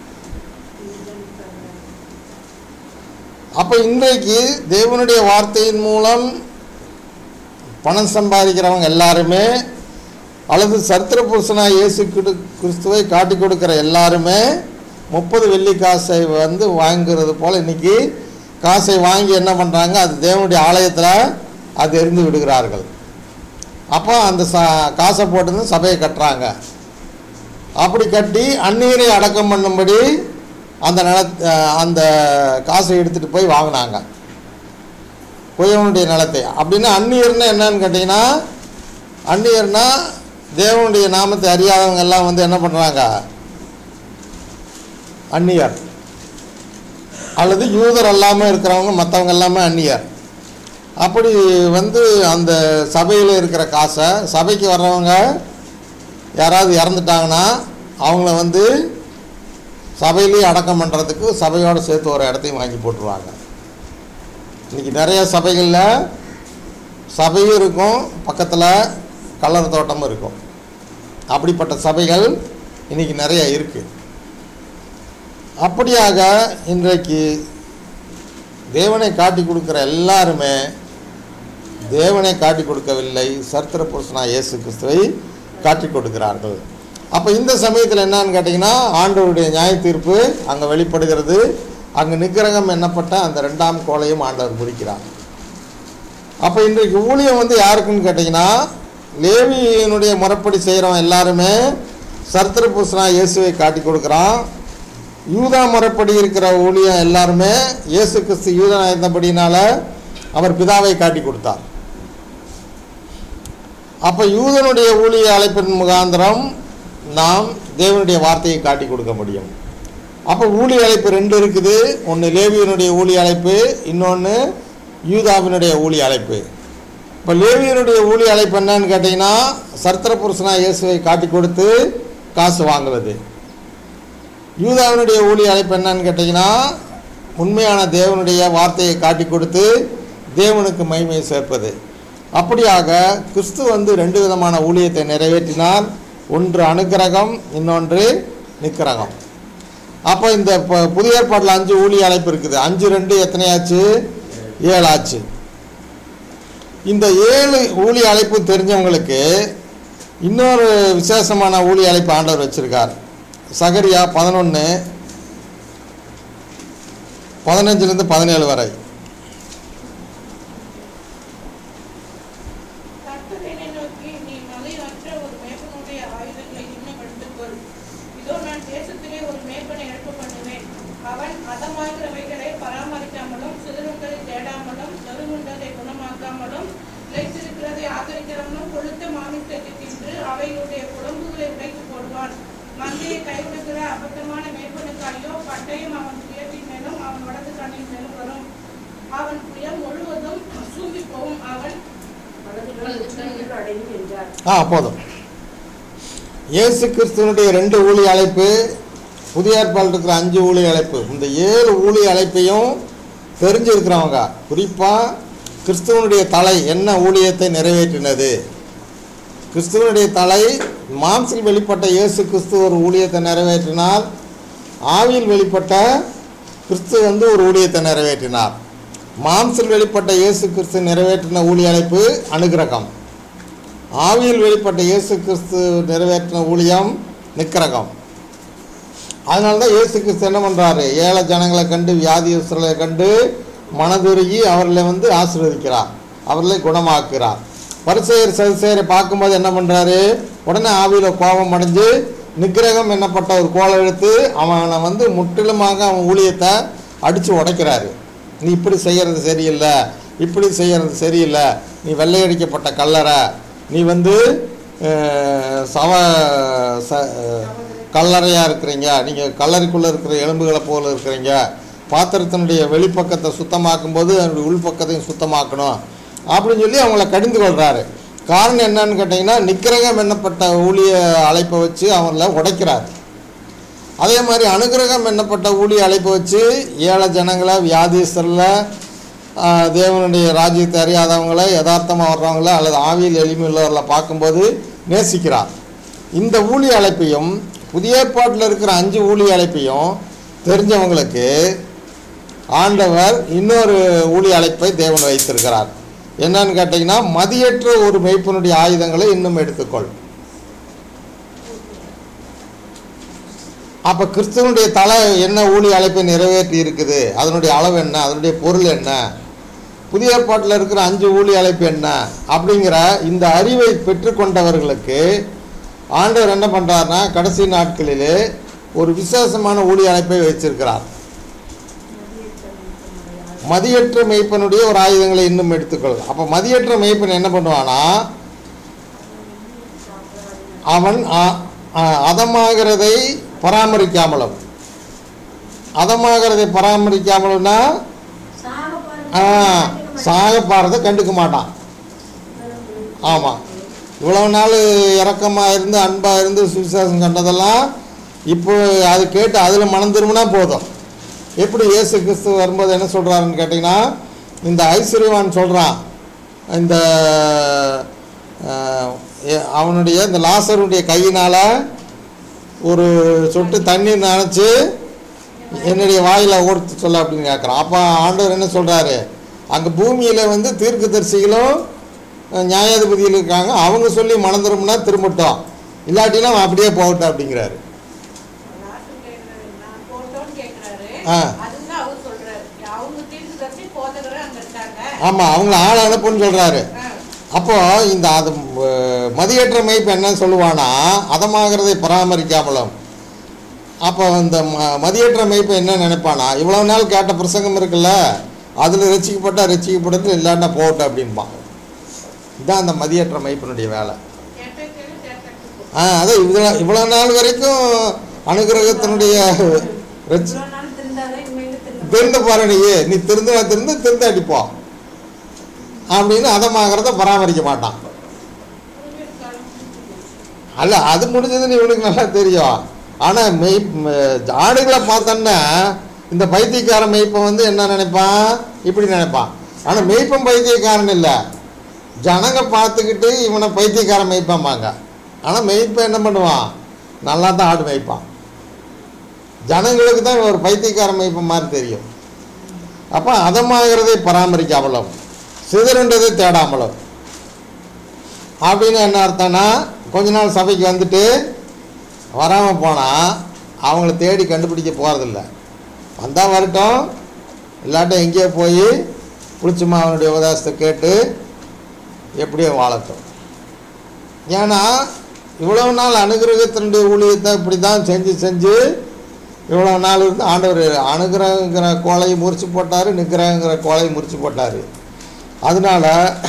Speaker 1: அப்போ இன்றைக்கு தேவனுடைய வார்த்தையின் மூலம் பணம் சம்பாதிக்கிறவங்க எல்லாருமே அல்லது சரித்திர புருஷனாக இயேசு கிடு- கிறிஸ்துவை காட்டி கொடுக்கிற எல்லாருமே முப்பது வெள்ளி காசை வந்து வாங்குறது போல் இன்னைக்கு காசை வாங்கி என்ன பண்ணுறாங்க அது தேவனுடைய ஆலயத்தில் அது எரிந்து விடுகிறார்கள் அப்போ அந்த ச காசை போட்டு சபையை கட்டுறாங்க அப்படி கட்டி அந்நீரை அடக்கம் பண்ணும்படி அந்த நில அந்த காசை எடுத்துகிட்டு போய் வாங்கினாங்க குயவனுடைய நிலத்தை அப்படின்னா அந்நியர்னா என்னன்னு கேட்டிங்கன்னா அந்நியர்னா தேவனுடைய நாமத்தை அறியாதவங்க எல்லாம் வந்து என்ன பண்ணுறாங்க அந்நியர் அல்லது யூதர் அல்லாமல் இருக்கிறவங்க மற்றவங்க எல்லாமே அந்நியர் அப்படி வந்து அந்த சபையில் இருக்கிற காசை சபைக்கு வர்றவங்க யாராவது இறந்துட்டாங்கன்னா அவங்கள வந்து சபையிலேயே அடக்கம் பண்ணுறதுக்கு சபையோடு சேர்த்து ஒரு இடத்தையும் வாங்கி போட்டுருவாங்க இன்றைக்கி நிறைய சபைகளில் சபையும் இருக்கும் பக்கத்தில் கல்லறை தோட்டமும் இருக்கும் அப்படிப்பட்ட சபைகள் இன்றைக்கி நிறைய இருக்குது அப்படியாக இன்றைக்கு தேவனை காட்டி கொடுக்குற எல்லாருமே தேவனை காட்டி கொடுக்கவில்லை சரித்திர புருஷனாக இயேசு கிறிஸ்துவை காட்டி கொடுக்கிறார்கள் அப்போ இந்த சமயத்தில் என்னன்னு கேட்டிங்கன்னா ஆண்டவருடைய நியாய தீர்ப்பு அங்கே வெளிப்படுகிறது அங்கே நிக்கிரகம் எண்ணப்பட்ட அந்த ரெண்டாம் கோலையும் ஆண்டவர் குறிக்கிறார் அப்போ இன்றைக்கு ஊழியம் வந்து யாருக்குன்னு கேட்டிங்கன்னா லேவியினுடைய முறைப்படி செய்கிறவன் எல்லாருமே சரித்திர புருஷனாக இயேசுவை காட்டி கொடுக்குறான் யூதா முறைப்படி இருக்கிற ஊழியம் எல்லாருமே இயேசு கிறிஸ்து யூதனாக இருந்தபடினால அவர் பிதாவை காட்டி கொடுத்தார் அப்போ யூதனுடைய ஊழிய அழைப்பின் முகாந்திரம் நாம் தேவனுடைய வார்த்தையை காட்டி கொடுக்க முடியும் அப்போ ஊழிய அழைப்பு ரெண்டு இருக்குது ஒன்று லேவியனுடைய ஊழிய அழைப்பு இன்னொன்று யூதாவினுடைய ஊழிய அழைப்பு இப்போ லேவியனுடைய ஊழிய அழைப்பு என்னன்னு கேட்டிங்கன்னா சரித்திர புருஷனாக இயேசுவை காட்டி கொடுத்து காசு வாங்குவது யூதாவினுடைய ஊழிய அழைப்பு என்னன்னு கேட்டிங்கன்னா உண்மையான தேவனுடைய வார்த்தையை காட்டி கொடுத்து தேவனுக்கு மகிமையை சேர்ப்பது அப்படியாக கிறிஸ்து வந்து ரெண்டு விதமான ஊழியத்தை நிறைவேற்றினார் ஒன்று அனுக்கிரகம் இன்னொன்று நிக்கிரகம் அப்போ இந்த ப- புதிய ஏற்பாட்டில் அஞ்சு ஊழிய அழைப்பு இருக்குது அஞ்சு ரெண்டு எத்தனையாச்சு ஏழு ஆச்சு இந்த ஏழு ஊழிய அழைப்பு தெரிஞ்சவங்களுக்கு இன்னொரு விசேஷமான ஊழிய அழைப்பு ஆண்டவர் வச்சிருக்கார் சகரியா பதினொன்று பதினஞ்சுலேருந்து பதினேழு வரை
Speaker 2: கர்த்தர் என்னை நோக்கி, நீ மலையற்ற ஒரு மேய்ப்பனுடைய ஆயுதங்களை இன்னும் எடுத்துக்கொள். இதோ நான் தேசத்திலே ஒரு மேய்ப்பனை எழுப்ப பண்ணுவேன். அவன் அதமாகிறவைகளை பராமரிக்காமலும், சிதறுண்டதை தேடாமலும், நொறுங்குண்டதை குணமாக்காமலும், இளைத்திருக்கிறதை ஆதரிக்கிறவனும், கொழுத்த மாமிசத்தை தின்று அவைகளுடைய குழம்புகளை உடைத்து போடுவான். மந்தையை கைவிடுகிற அபத்தமான மேய்ப்பனுக்கு ஐயோ, பட்டயம் அவன் புயத்தின் மேலும், அவன் வலது கண்ணின் மேலும் வரும். அவன் புயம் முழுவதும் சூம்பிப் போகும். அவன்
Speaker 5: வலதுகள் முற்றிலும் அடையும் என்றார்
Speaker 1: ஆ போதும் இயேசு கிறிஸ்துவனுடைய ரெண்டு ஊழிய அழைப்பு புதிய ஏற்பாடு இருக்கிற அஞ்சு ஊழிய அழைப்பு இந்த ஏழு ஊழிய அழைப்பையும் தெரிஞ்சிருக்கிறவங்க குறிப்பாக கிறிஸ்துவனுடைய தலை என்ன ஊழியத்தை நிறைவேற்றினது கிறிஸ்துவனுடைய தலை மாம்சில் வெளிப்பட்ட இயேசு கிறிஸ்து ஒரு ஊழியத்தை நிறைவேற்றினார் ஆவியில் வெளிப்பட்ட கிறிஸ்து வந்து ஒரு ஊழியத்தை நிறைவேற்றினார் மாம்சில் வெளிப்பட்ட இயேசு கிறிஸ்து நிறைவேற்றின ஊழிய அழைப்பு அனுகிரகம் ஆவியில் வெளிப்பட்ட இயேசு கிறிஸ்து நிறைவேற்றின ஊழியம் நிக்கிரகம் அதனால தான் இயேசு கிறிஸ்து என்ன பண்ணுறாரு ஏழை ஜனங்களை கண்டு வியாதியஸ்தர்களை கண்டு மனதுருகி அவர்களை வந்து ஆசீர்வதிக்கிறார் அவர்களை குணமாக்குறார் பரிசெயர் சதுசெயரை பார்க்கும்போது என்ன பண்ணுறாரு உடனே ஆவியில் கோபம் அடைஞ்சு நிக்கிரகம் என்னப்பட்ட ஒரு கோலை எடுத்து அவனை வந்து முற்றிலுமாக அவன் ஊழியத்தை அடித்து உடைக்கிறாரு நீ இப்படி செய்கிறது சரியில்லை இப்படி செய்கிறது சரியில்லை நீ வெள்ளையடிக்கப்பட்ட கல்லறை நீ வந்து அஹ், சவ ச கல்லறையாக இருக்கிறீங்க நீங்கள் கல்லறைக்குள்ளே இருக்கிற எலும்புகளை போல இருக்கிறீங்க பாத்திரத்தினுடைய வெளிப்பக்கத்தை சுத்தமாக்கும் போது அதனுடைய உள்பக்கத்தையும் சுத்தமாக்கணும் அப்படின்னு சொல்லி அவங்கள கடிந்து கொள்கிறாரு காரணம் என்னன்னு கேட்டிங்கன்னா நிக்கிரகம் என்னப்பட்ட ஊழிய அழைப்பை வச்சு அவங்கள உடைக்கிறார் அதே மாதிரி அனுகிரகம் என்னப்பட்ட ஊழிய அழைப்பை வச்சு ஏழை ஜனங்களை வியாதிஸ்தரில் தேவனுடைய ராஜ்யத்தை அறியாதவங்களை யதார்த்தமாக வர்றவங்கள அல்லது ஆவியில் எளிமையுள்ளவர்களை பார்க்கும்போது நேசிக்கிறார் இந்த ஊழிய அழைப்பையும் புதிய ஏற்பாட்டில் இருக்கிற அஞ்சு ஊழிய அழைப்பையும் தெரிஞ்சவங்களுக்கு ஆண்டவர் இன்னொரு ஊழிய அழைப்பை தேவன் வைத்திருக்கிறார் என்னன்னு கேட்டிங்கன்னா மதியற்ற ஒரு மெய்ப்பனுடைய ஆயுதங்களை இன்னும் எடுத்துக்கொள் அப்போ கிறிஸ்துவனுடைய தலை என்ன ஊழிய அழைப்பை நிறைவேற்றி இருக்குது அதனுடைய அளவு என்ன அதனுடைய பொருள் என்ன புதிய ஏற்பாட்டில் இருக்கிற அஞ்சு ஊழிய அழைப்பு என்ன அப்படிங்கிற இந்த அறிவை பெற்றுக்கொண்டவர்களுக்கு ஆண்டவர் என்ன பண்ணுறாருன்னா கடைசி நாட்களிலே ஒரு விசேஷமான ஊழிய அழைப்பை வச்சிருக்கிறார் மதியற்ற மெய்ப்பனுடைய ஒரு ஆயுதங்களை இன்னும் எடுத்துக்கொள் அப்போ மதியற்ற மெய்ப்பன் என்ன பண்ணுவானா அவன் அ- அ- அதமாகிறதை பராமரிக்காமலும் அதமாகிறதை பராமரிக்காமலும்னா
Speaker 3: சாக
Speaker 1: ஆ,
Speaker 3: பாருங்க
Speaker 1: சாக பாரதை கண்டுக்க மாட்டான் ஆமாம் இவ்வளவு நாள் இரக்கமாக இருந்து அன்பாக இருந்து சுவிசேஷம் கண்டதெல்லாம் இப்போ அது கேட்டு அதில் மனம் திரும்பினா போதும் எப்படி இயேசு கிறிஸ்து வரும்போது என்ன சொல்கிறாருன்னு கேட்டிங்கன்னா இந்த ஐஸ்வர்யவான் சொல்கிறான் இந்த அஹ், எ- அவனுடைய இந்த லாசருடைய கையினால் ஒரு சொட்டு தண்ணீர் நினச்சி என்னுடைய வாயில் ஓடுத்து சொல்ல அப்படின்னு கேட்குறான் அப்போ ஆண்டவர் என்ன சொல்கிறாரு அங்கே பூமியில் வந்து தீர்க்கதரிசிகளும் அஹ், நியாயாதிபதிகள் இருக்காங்க அவங்க சொல்லி மனம் திரும்பினா திரும்பட்டும் இல்லாட்டினா அவன் அப்படியே போகட்டும் அப்படிங்கிறாரு
Speaker 2: லாஸ்ட் கேக்குறாரு, நான் போட்டோன்னு கேக்குறாரு.
Speaker 1: ஆ.
Speaker 2: அதுதான் அவர் சொல்றாரு. அவங்க தீர்க்கதரிசி போதகரும் அங்க இருக்காங்க.
Speaker 1: ஆமாம் அவங்கள ஆள் அனுப்புன்னு சொல்கிறாரு
Speaker 2: ஆ.
Speaker 1: அப்போ இந்த அது அஹ், மதியற்ற மெய்ப்பு என்ன சொல்லுவானா அதமாகிறதை பராமரிக்காமலும் அப்போ இந்த ம மதியற்ற மெய்ப்பு என்ன நினைப்பானா இவ்வளோ நாள் கேட்ட பிரசங்கம் இருக்குல்ல அதில் ரசிக்கப்பட்டா ரசிக்கப்பட்டது இல்லாட்டா போகட்டும் அப்படின்பான் இதுதான் அந்த மதியற்ற மெய்ப்பினுடைய வேலை
Speaker 2: கேட்ட கேள்வி கேட்டதுக்கு போ.
Speaker 1: ஆ அதான் இவ்வளோ இவ்வளோ நாள் வரைக்கும் அனுகிரகத்தினுடைய ரட்சி
Speaker 5: இவ்வளோ நாள் திருந்தாதான் இனிமேல் திருந்த
Speaker 1: திருந்த போற நீ நீ திருந்த திருந்த திருந்த அடிப்போம் அப்படின்னு அதமாகிறத பராமரிக்க மாட்டான் அல்ல அது முடிஞ்சதுன்னு இவனுக்கு நல்லா தெரியும் ஆனால் மெய் ம- ஆடுகளை பார்த்தோன்னா இந்த பைத்தியக்கார மெய்ப்பன் வந்து என்ன நினைப்பான் இப்படி நினைப்பான் ஆனால் மெய்ப்பன் பைத்தியக்காரன் இல்லை ஜனங்க பார்த்துக்கிட்டு இவனை பைத்தியக்கார மெய்ப்பாம்பாங்க ஆனால் மெய்ப்பன் என்ன பண்ணுவான் நல்லா தான் ஆடு மேய்ப்பான் ஜனங்களுக்கு தான் இவன் ஒரு பைத்தியக்கார மெய்ப்பன் மாதிரி தெரியும் அப்போ அதமாகிறதை பராமரிக்காமலும் சிதறுண்டதை தேடாமலும் அப்படின்னு என்ன அர்த்தம்னா கொஞ்ச நாள் சபைக்கு வந்துட்டு வராமல் போனால் அவங்கள தேடி கண்டுபிடிக்க போகிறதில்ல வந்தால் வரட்டும் இல்லாட்டும் எங்கேயோ போய் புளிச்சம்மா அவனுடைய உபதேசத்தை கேட்டு எப்படியோ வாழட்டும் ஏன்னா இவ்வளவு நாள் அனுகிரகத்தினுடைய ஊழியத்தை இப்படி தான் செஞ்சு செஞ்சு இவ்வளோ நாள் இருந்து ஆண்டவர் அனுகிரகங்கிற கோலையை முறிச்சு போட்டார் நிக்கிரகங்கிற கோலையை முறிச்சு போட்டார் அதனால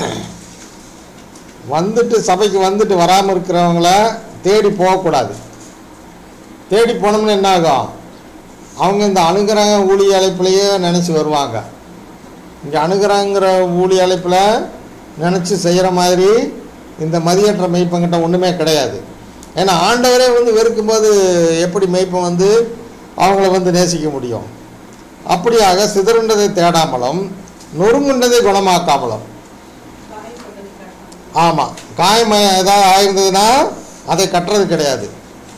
Speaker 1: வந்துட்டு சபைக்கு வந்துட்டு வராமல் இருக்கிறவங்கள தேடி போகக்கூடாது தேடி போனோம்னு என்ன ஆகும் அவங்க இந்த அனுகிரக ஊழிய அழைப்புலையே நினச்சி வருவாங்க இங்கே அனுகிரகங்கிற ஊழிய அழைப்பில் நினச்சி செய்கிற மாதிரி இந்த மதியற்ற மெய்ப்பங்கிட்ட ஒன்றுமே கிடையாது ஏன்னா ஆண்டவரே வந்து வெறுக்கும்போது எப்படி மெய்ப்பன் வந்து அவங்கள வந்து நேசிக்க முடியும் அப்படியாக சிதறுண்டதை தேடாமலும் நொறுங்குண்டதை குணமாக்காமலும் ஆமாம் காயம் ஏதாவது ஆயிருந்ததுன்னா அதை கட்டுறது கிடையாது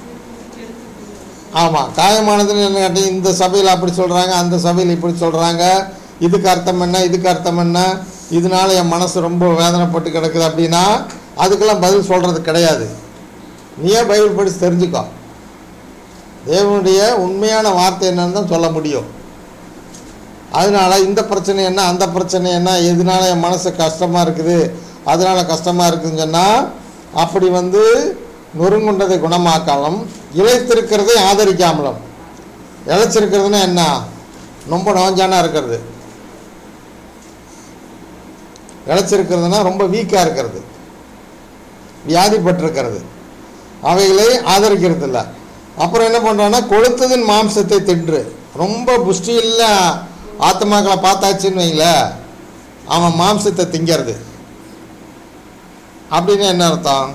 Speaker 1: ஆமாம் காயமானதுன்னு என்ன கேட்டீங்க இந்த சபையில் அப்படி சொல்கிறாங்க அந்த சபையில் இப்படி சொல்கிறாங்க இதுக்கு அர்த்தம் என்ன இதுக்கு அர்த்தம் என்ன இதனால என் மனசு ரொம்ப வேதனைப்பட்டு கிடக்குது அப்படின்னா அதுக்கெல்லாம் பதில் சொல்கிறது கிடையாது நீயே பைபிள் படித்து தெரிஞ்சுக்கோ தேவனுடைய உண்மையான வார்த்தை என்னன்னு தான் சொல்ல முடியும் அதனால இந்த பிரச்சனை என்ன அந்த பிரச்சனை என்ன எதனால என் மனசு கஷ்டமாக இருக்குது அதனால கஷ்டமாக இருக்குதுன்னு சொன்னால் அப்படி வந்து நொறுங்குண்டதை குணமாக்காமலும் இழைத்திருக்கிறதை ஆதரிக்காமலும் இழைச்சிருக்கிறதுனா என்ன ரொம்ப நோஞ்சானா இருக்கிறது இழைச்சிருக்கிறதுனா ரொம்ப வீக்காக இருக்கிறது வியாதிப்பட்டிருக்கிறது அவைகளை ஆதரிக்கிறது இல்லை அப்புறம் என்ன பண்ணுறான்னா கொளுத்ததின் மாம்சத்தை தின்று ரொம்ப புஷ்டியில் ஆத்மாக்களை பார்த்தாச்சுன்னு வைங்களேன் அவன் மாம்சத்தை திங்கிறது அப்படின்னு என்ன அர்த்தம்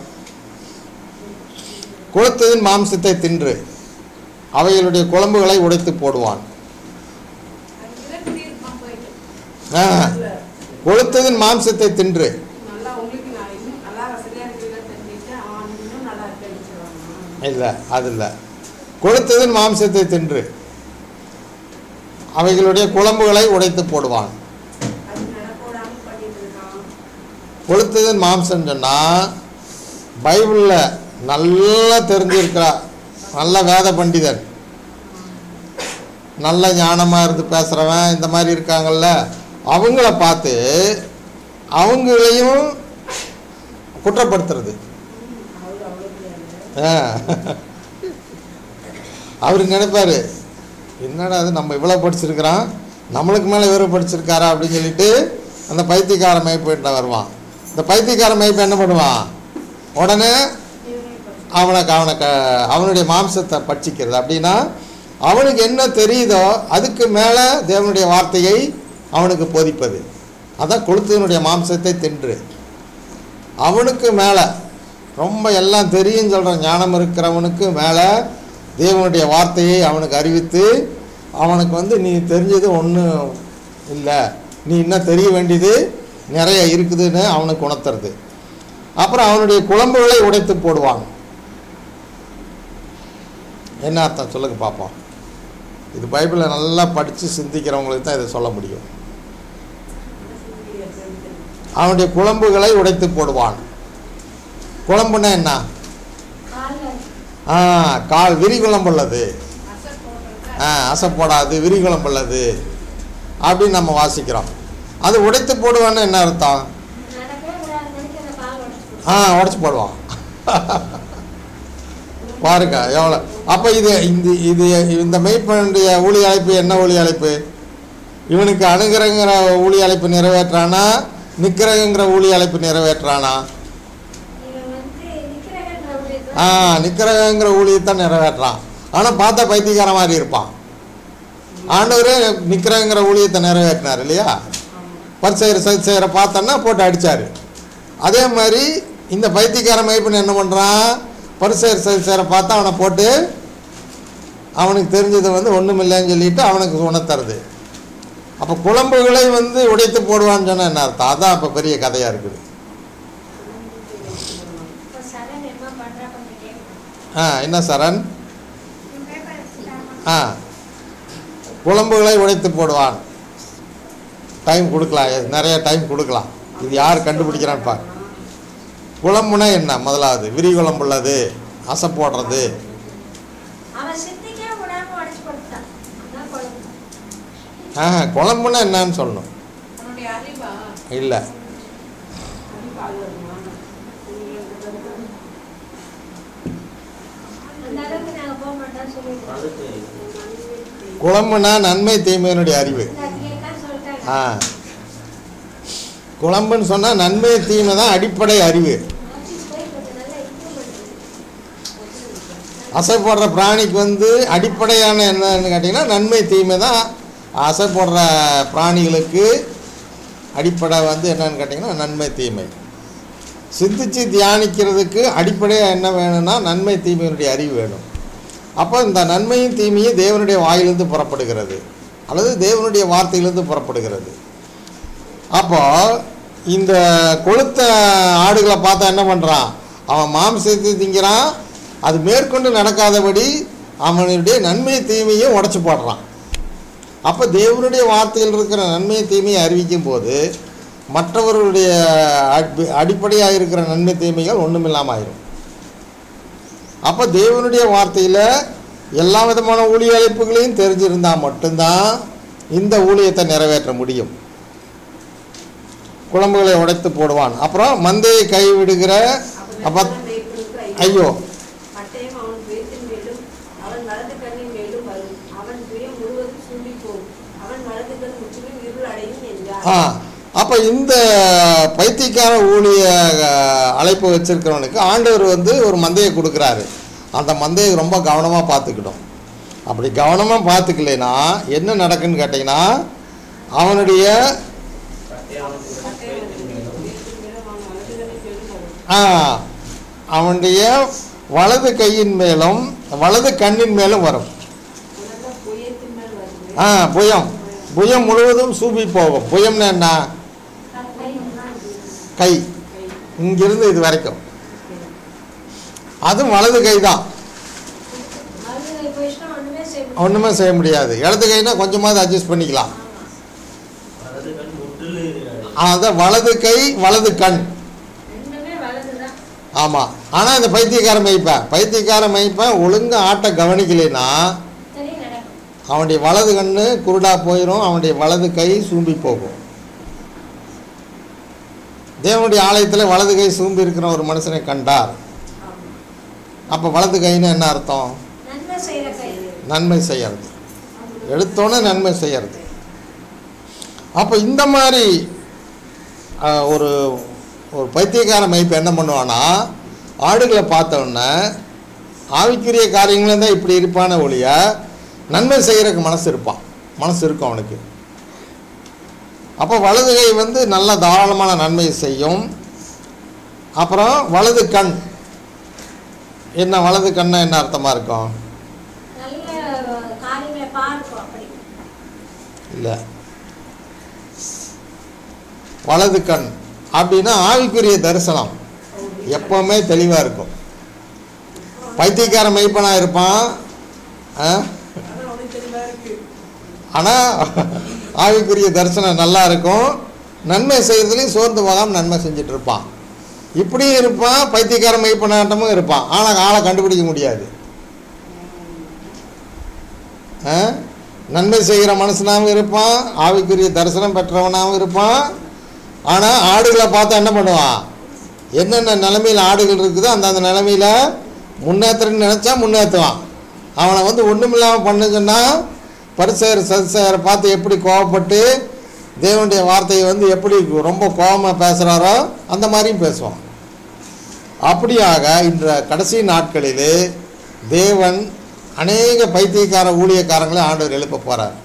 Speaker 1: கொளுத்ததின் மாம்சத்தை தின்று அவைகளுடைய குழம்புகளை உடைத்து போடுவான்
Speaker 5: அது விரட்டி இருப்பான் போயிட்டு
Speaker 1: ஆ, கொளுத்ததின் மாம்சத்தை தின்று
Speaker 5: நல்லா உங்களுக்கு நான் இன்னும் நல்லா வசதியாக இருக்கிறத தெரிஞ்சுட்டு அவன் இன்னும் நல்லா இருக்க அடிச்சிருவாங்க
Speaker 1: இல்லை அது இல்லை கொளுத்ததின் மாம்சத்தை தின்று அவைகளுடைய குழம்புகளை உடைத்து போடுவான்
Speaker 5: அது நடக்கூடாமல் பண்ணிட்டு இருக்கான்
Speaker 1: கொளுத்ததின் மாம்சம் சொன்னால் பைபிளில் நல்லா தெரிஞ்சிருக்கிறா நல்ல வேத பண்டிதன் நல்ல ஞானமாக இருந்து பேசுகிறவன் இந்த மாதிரி இருக்காங்கல்ல அவங்கள பார்த்து அவங்களையும் குற்றப்படுத்துறது
Speaker 5: அவர் அவ்வளோ
Speaker 1: ஆ. அவர் நினைப்பாரு என்னடா அது நம்ம இவ்வளோ படிச்சிருக்கிறோம் நம்மளுக்கு மேலே இவரும் படிச்சிருக்காரா அப்படின்னு சொல்லிட்டு அந்த பைத்தியக்கார மைப்பிட்ட வருவான் இந்த பைத்தியக்கார மைப்பு என்ன பண்ணுவான் உடனே அவனை அவனை க அவனுடைய மாம்சத்தை பட்சிக்கிறது அப்படின்னா அவனுக்கு என்ன தெரியுதோ அதுக்கு மேலே தேவனுடைய வார்த்தையை அவனுக்கு போதிப்பது அதான் கொளுத்தனுடைய மாம்சத்தை தின்று அவனுக்கு மேலே ரொம்ப எல்லாம் தெரியும் சொல்கிற ஞானம் இருக்கிறவனுக்கு மேலே தேவனுடைய வார்த்தையை அவனுக்கு அறிவித்து அவனுக்கு வந்து நீ தெரிஞ்சது ஒன்றும் இல்லை நீ இன்னும் தெரிய வேண்டியது நிறைய இருக்குதுன்னு அவனுக்கு உணர்த்துறது அப்புறம் அவனுடைய குழம்புகளை உடைத்து போடுவாங்க என்ன அர்த்தம் சொல்லுங்க பார்ப்போம் இது பைபிளை நல்லா படித்து சிந்திக்கிறவங்களுக்கு தான் இதை சொல்ல முடியும் அவனுடைய குழம்புகளை உடைத்து போடுவான் குழம்புன்னா என்ன
Speaker 3: கால்கள்
Speaker 1: ஆ கால் விரிகுழம்புள்ளது
Speaker 2: அசை போடுறது
Speaker 1: ஆ அசை போடாது விரிகுழம்புள்ளது அப்படின்னு நம்ம வாசிக்கிறோம் அது உடைத்து போடுவான்னு என்ன அர்த்தம்
Speaker 3: நடக்கவே கூடாது மணிக்கு அந்த கால் உடச்சு
Speaker 1: ஆ உடச்சி போடுவான் பாருங்க எவ்வளோ அப்போ இது இந்த இது இந்த மெய்ப்பனுடைய ஊழி அழைப்பு என்ன ஊழி அழைப்பு இவனுக்கு அணுகிறங்கிற ஊழி அழைப்பு நிறைவேற்றானா நிற்கிறங்கிற ஊழி அழைப்பு நிறைவேற்றானா
Speaker 3: இவன் வந்து நிக்கிறகன்ற ஒரு
Speaker 1: ஆ நிற்கிறங்கிற ஊழியத்தை நிறைவேற்றான் ஆனால் பார்த்தா பைத்தியக்கார மாதிரி இருப்பான் ஆண்டவரே நிற்கிறங்கிற ஊழியத்தை நிறைவேற்றினார் இல்லையா பரிசெயர் சதிசெயரை பார்த்தோன்னா போட்டு அடித்தார் அதே மாதிரி இந்த பைத்தியக்கார மைப்பன் என்ன பண்ணுறான் பரிசெயர் சதிசெயரை பார்த்தா அவனை போட்டு அவனுக்கு தெரிஞ்சது வந்து ஒன்றுமில்லைன்னு சொல்லிட்டு அவனுக்கு உணர்த்துறது அப்போ குழம்புகளை வந்து உடைத்து போடுவான்னு சொன்னால் என்ன அர்த்தம் அதான் இப்போ பெரிய கதையாக இருக்குது
Speaker 3: இப்போ சரண் என்ன பண்றா கொஞ்சம் கேட்கணும்
Speaker 1: ஆ என்ன சரண் ஆ குழம்புகளை உடைத்து போடுவான் டைம் கொடுக்கலாம் எ- நிறைய டைம் கொடுக்கலாம் இது யார் கண்டுபிடிக்கிறான்னு பாரு குழம்புனா என்ன முதலாவது விரி குழம்புள்ளது அசை போடுறது
Speaker 3: அவன் சித்திக்கவே விடாம உடச்சு போட்டுட்டான் அதான் குழம்பு
Speaker 1: ஆ குழம்புனா என்னன்னு சொல்லணும்
Speaker 2: அவனுடைய அறிவா
Speaker 1: இல்லை
Speaker 5: பால் வருமா
Speaker 3: அந்த அளவுக்கு நாங்க போக மாட்டோம்னு சொல்லிட்டு
Speaker 4: அதுக்கு
Speaker 1: குழம்புனா நன்மை தீமையினுடைய அறிவு
Speaker 3: இந்த கேட்கா சொல்லிட்டாங்க
Speaker 1: ஆ குழம்புன்னு சொன்னால் நன்மை தீமை தான் அடிப்படை அறிவு
Speaker 3: ஆஃபீஸ் போய் கொஞ்சம் நல்லா இம்ப்ரூவ்மெண்ட்
Speaker 1: அசை போடுற பிராணிக்கு வந்து அடிப்படையான என்னன்னு கேட்டிங்கன்னா நன்மை தீமை தான் அசை போடுற பிராணிகளுக்கு அடிப்படை வந்து என்னன்னு கேட்டிங்கன்னா நன்மை தீமை சிந்திச்சு தியானிக்கிறதுக்கு அடிப்படையாக என்ன வேணும்னா நன்மை தீமையினுடைய அறிவு வேணும் அப்போ இந்த நன்மையும் தீமையும் தேவனுடைய வாயிலிருந்து புறப்படுகிறது அல்லது தேவனுடைய வார்த்தையிலிருந்து புறப்படுகிறது அப்போ இந்த கொளுத்த ஆடுகளை பார்த்தா என்ன பண்ணுறான் அவன் மாம்சத்தை திங்கிறான் அது மேற்கொண்டு நடக்காதபடி அவனுடைய நன்மை தீமையும் உடச்சி போடுறான் அப்போ தேவனுடைய வார்த்தையில் இருக்கிற நன்மை தீமையை அறிவிக்கும் போது மற்றவர்களுடைய அடி அடிப்படையாக இருக்கிற நன்மை தீமைகள் ஒன்றுமில்லாமல் ஆயிரும் அப்போ தேவனுடைய வார்த்தையில் எல்லா விதமான ஊழிய அழைப்புகளையும் தெரிஞ்சிருந்தால் மட்டும்தான் இந்த ஊழியத்தை நிறைவேற்ற முடியும் குழம்புகளை உடைத்து போடுவான் அப்புறம் மந்தையை கைவிடுகிற அப்ப ஐயோ
Speaker 5: பட்டயம் அவன் பேத்தின் மேலும் அவன் வலது கண்ணின் மேலும் வரும் அவன் புயம் முழுவதும் சுண்டி போகும் அவன் வலது கண் முற்றிலும் இருள் அடையும் என்றார்
Speaker 1: ஆ அப்போ இந்த பைத்தியக்கார ஊழிய அஹ், அழைப்பு வச்சிருக்கிறவனுக்கு ஆண்டவர் வந்து ஒரு மந்தையை கொடுக்குறாரு அந்த மந்தையை ரொம்ப கவனமாக பார்த்துக்கிடும் அப்படி கவனமாக பார்த்துக்கலைன்னா என்ன நடக்குன்னு கேட்டிங்கன்னா அவனுடைய
Speaker 5: பட்டயம் பேத்தின் மேலும் அவன் வலது கண்ணின் மேலும் வரும்
Speaker 1: ஆ, அவனுடைய வலது கையின் மேலும் வலது கண்ணின் மேலும் வரும்
Speaker 5: உனக்கு புயத்தின் மேல் வரும்
Speaker 1: ஆ புயம் புயம் முழுவதும் சூப்பி போகும் புயம்னா என்ன கை இங்கிருந்து இது வரைக்கும் அதுவும் வலது கை தான்
Speaker 3: அது போயிடுச்சுன்னா ஒண்ணுமே செய்ய முடியாது
Speaker 1: ஒன்றுமே செய்ய முடியாது இடது கைனா கொஞ்சமாவது அட்ஜஸ்ட் பண்ணிக்கலாம்
Speaker 4: வலது கண் முற்றிலு
Speaker 1: அதான் வலது கை வலது கண்
Speaker 3: ரெண்டுமே வலதுதான்
Speaker 1: ஆமாம் ஆனால் இந்த பைத்தியக்கார மைப்பேன் பைத்தியக்கார மைப்பேன் ஒழுங்கா ஆட்டை கவனிக்கலைன்னா
Speaker 3: சரி நடக்கும்
Speaker 1: அவனுடைய வலது கண்ணு குருடா போயிடும் அவனுடைய வலது கை சூம்பி போகும் தேவனுடைய ஆலயத்தில் வலது கை சூம்பி இருக்கிற ஒரு மனுஷனை கண்டார் அப்போ வலது கைன்னு என்ன அர்த்தம்
Speaker 3: நன்மை செய்யற கை
Speaker 1: நன்மை செய்யறது எடுத்தோன்னே நன்மை செய்யறது அப்போ இந்த மாதிரி ஆஹ், ஒரு ஒரு பைத்தியக்கார மைப்பு என்ன பண்ணுவானா ஆடுகளை பார்த்தோன்னே ஆவிக்குரிய காரியங்களும் தான் இப்படி இருப்பான ஒழிய நன்மை செய்கிறதுக்கு மனசு இருப்பான் மனசு இருக்கும் அவனுக்கு அப்போ வலது கை வந்து நல்ல தாராளமான நன்மை செய்யும் அப்புறம் வலது கண் என்ன வலது கண்ணா என்ன அர்த்தமாக இருக்கும்
Speaker 3: நல்ல காரியங்களை பார்க்கும் அப்படி
Speaker 1: இல்லை வலது கண் அப்படின்னா ஆவிக்குரிய தரிசனம் எப்பவுமே தெளிவாக இருக்கும் பைத்தியக்கார மெய்ப்பனாக இருப்பான் ஆனால் ஆவிக்குரிய தரிசனம் நல்லா இருக்கும் நன்மை செய்கிறதுலையும் சோர்ந்து போகாமல் நன்மை செஞ்சுட்டு இருப்பான் இப்படியும் இருப்பான் பைத்தியக்கார மெய்ப்பனாட்டமும் இருப்பான் ஆனால் ஆளை கண்டுபிடிக்க முடியாது ஆ? நன்மை செய்கிற மனுஷனாகவும் இருப்பான் ஆவிக்குரிய தரிசனம் பெற்றவனாகவும் இருப்பான் ஆனால் ஆடுகளை பார்த்தா என்ன பண்ணுவான் என்னென்ன நிலமையில் ஆடுகள் இருக்குதோ அந்தந்த நிலமையில் முன்னேற்றன்னு நினச்சா முன்னேற்றுவான் அவனை வந்து ஒன்றுமில்லாமல் பண்ணுங்கன்னா பரிசெயர் சதுசெயரை பார்த்து எப்படி கோவப்பட்டு தேவனுடைய வார்த்தையை வந்து எப்படி ரொம்ப கோபமாக பேசுகிறாரோ அந்த மாதிரியும் பேசுவான் அப்படியாக இந்த கடைசி நாட்களிலே தேவன் அநேக பைத்தியக்கார ஊழியக்காரங்களை ஆண்டவர் எழுப்ப போகிறார்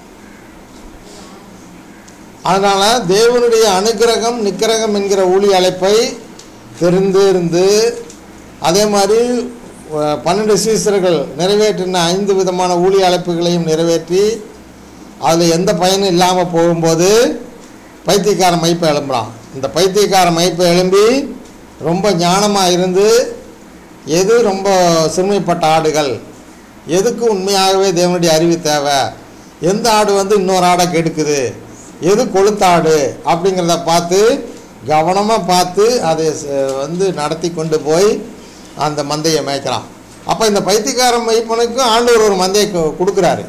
Speaker 1: அதனால் தேவனுடைய அனுக்கிரகம் நிக்கிரகம் என்கிற ஊழிய அழைப்பை தெரிந்து இருந்து அதே மாதிரி அஹ், பன்னெண்டு சீசர்கள் நிறைவேற்றின ஐந்து விதமான ஊழிய அழைப்புகளையும் நிறைவேற்றி அதில் எந்த பயனும் இல்லாமல் போகும்போது பைத்தியக்கார மைப்பை எழும்புறான் இந்த பைத்தியக்கார மைப்பை எழும்பி ரொம்ப ஞானமாக இருந்து எது ரொம்ப சிறுமைப்பட்ட ஆடுகள் எதுக்கு உண்மையாகவே தேவனுடைய அறிவு தேவை எந்த ஆடு வந்து இன்னொரு ஆடை கெடுக்குது எது கொளுத்த ஆடு அப்படிங்கிறத பார்த்து கவனமாக பார்த்து அதை ச- வந்து நடத்தி கொண்டு போய் அந்த மந்தையை மேய்க்கிறான் அப்போ இந்த பைத்தியக்கார மைப்பனுக்கும் ஆண்டவர் ஒரு மந்தையை கு- கொடுக்குறாரு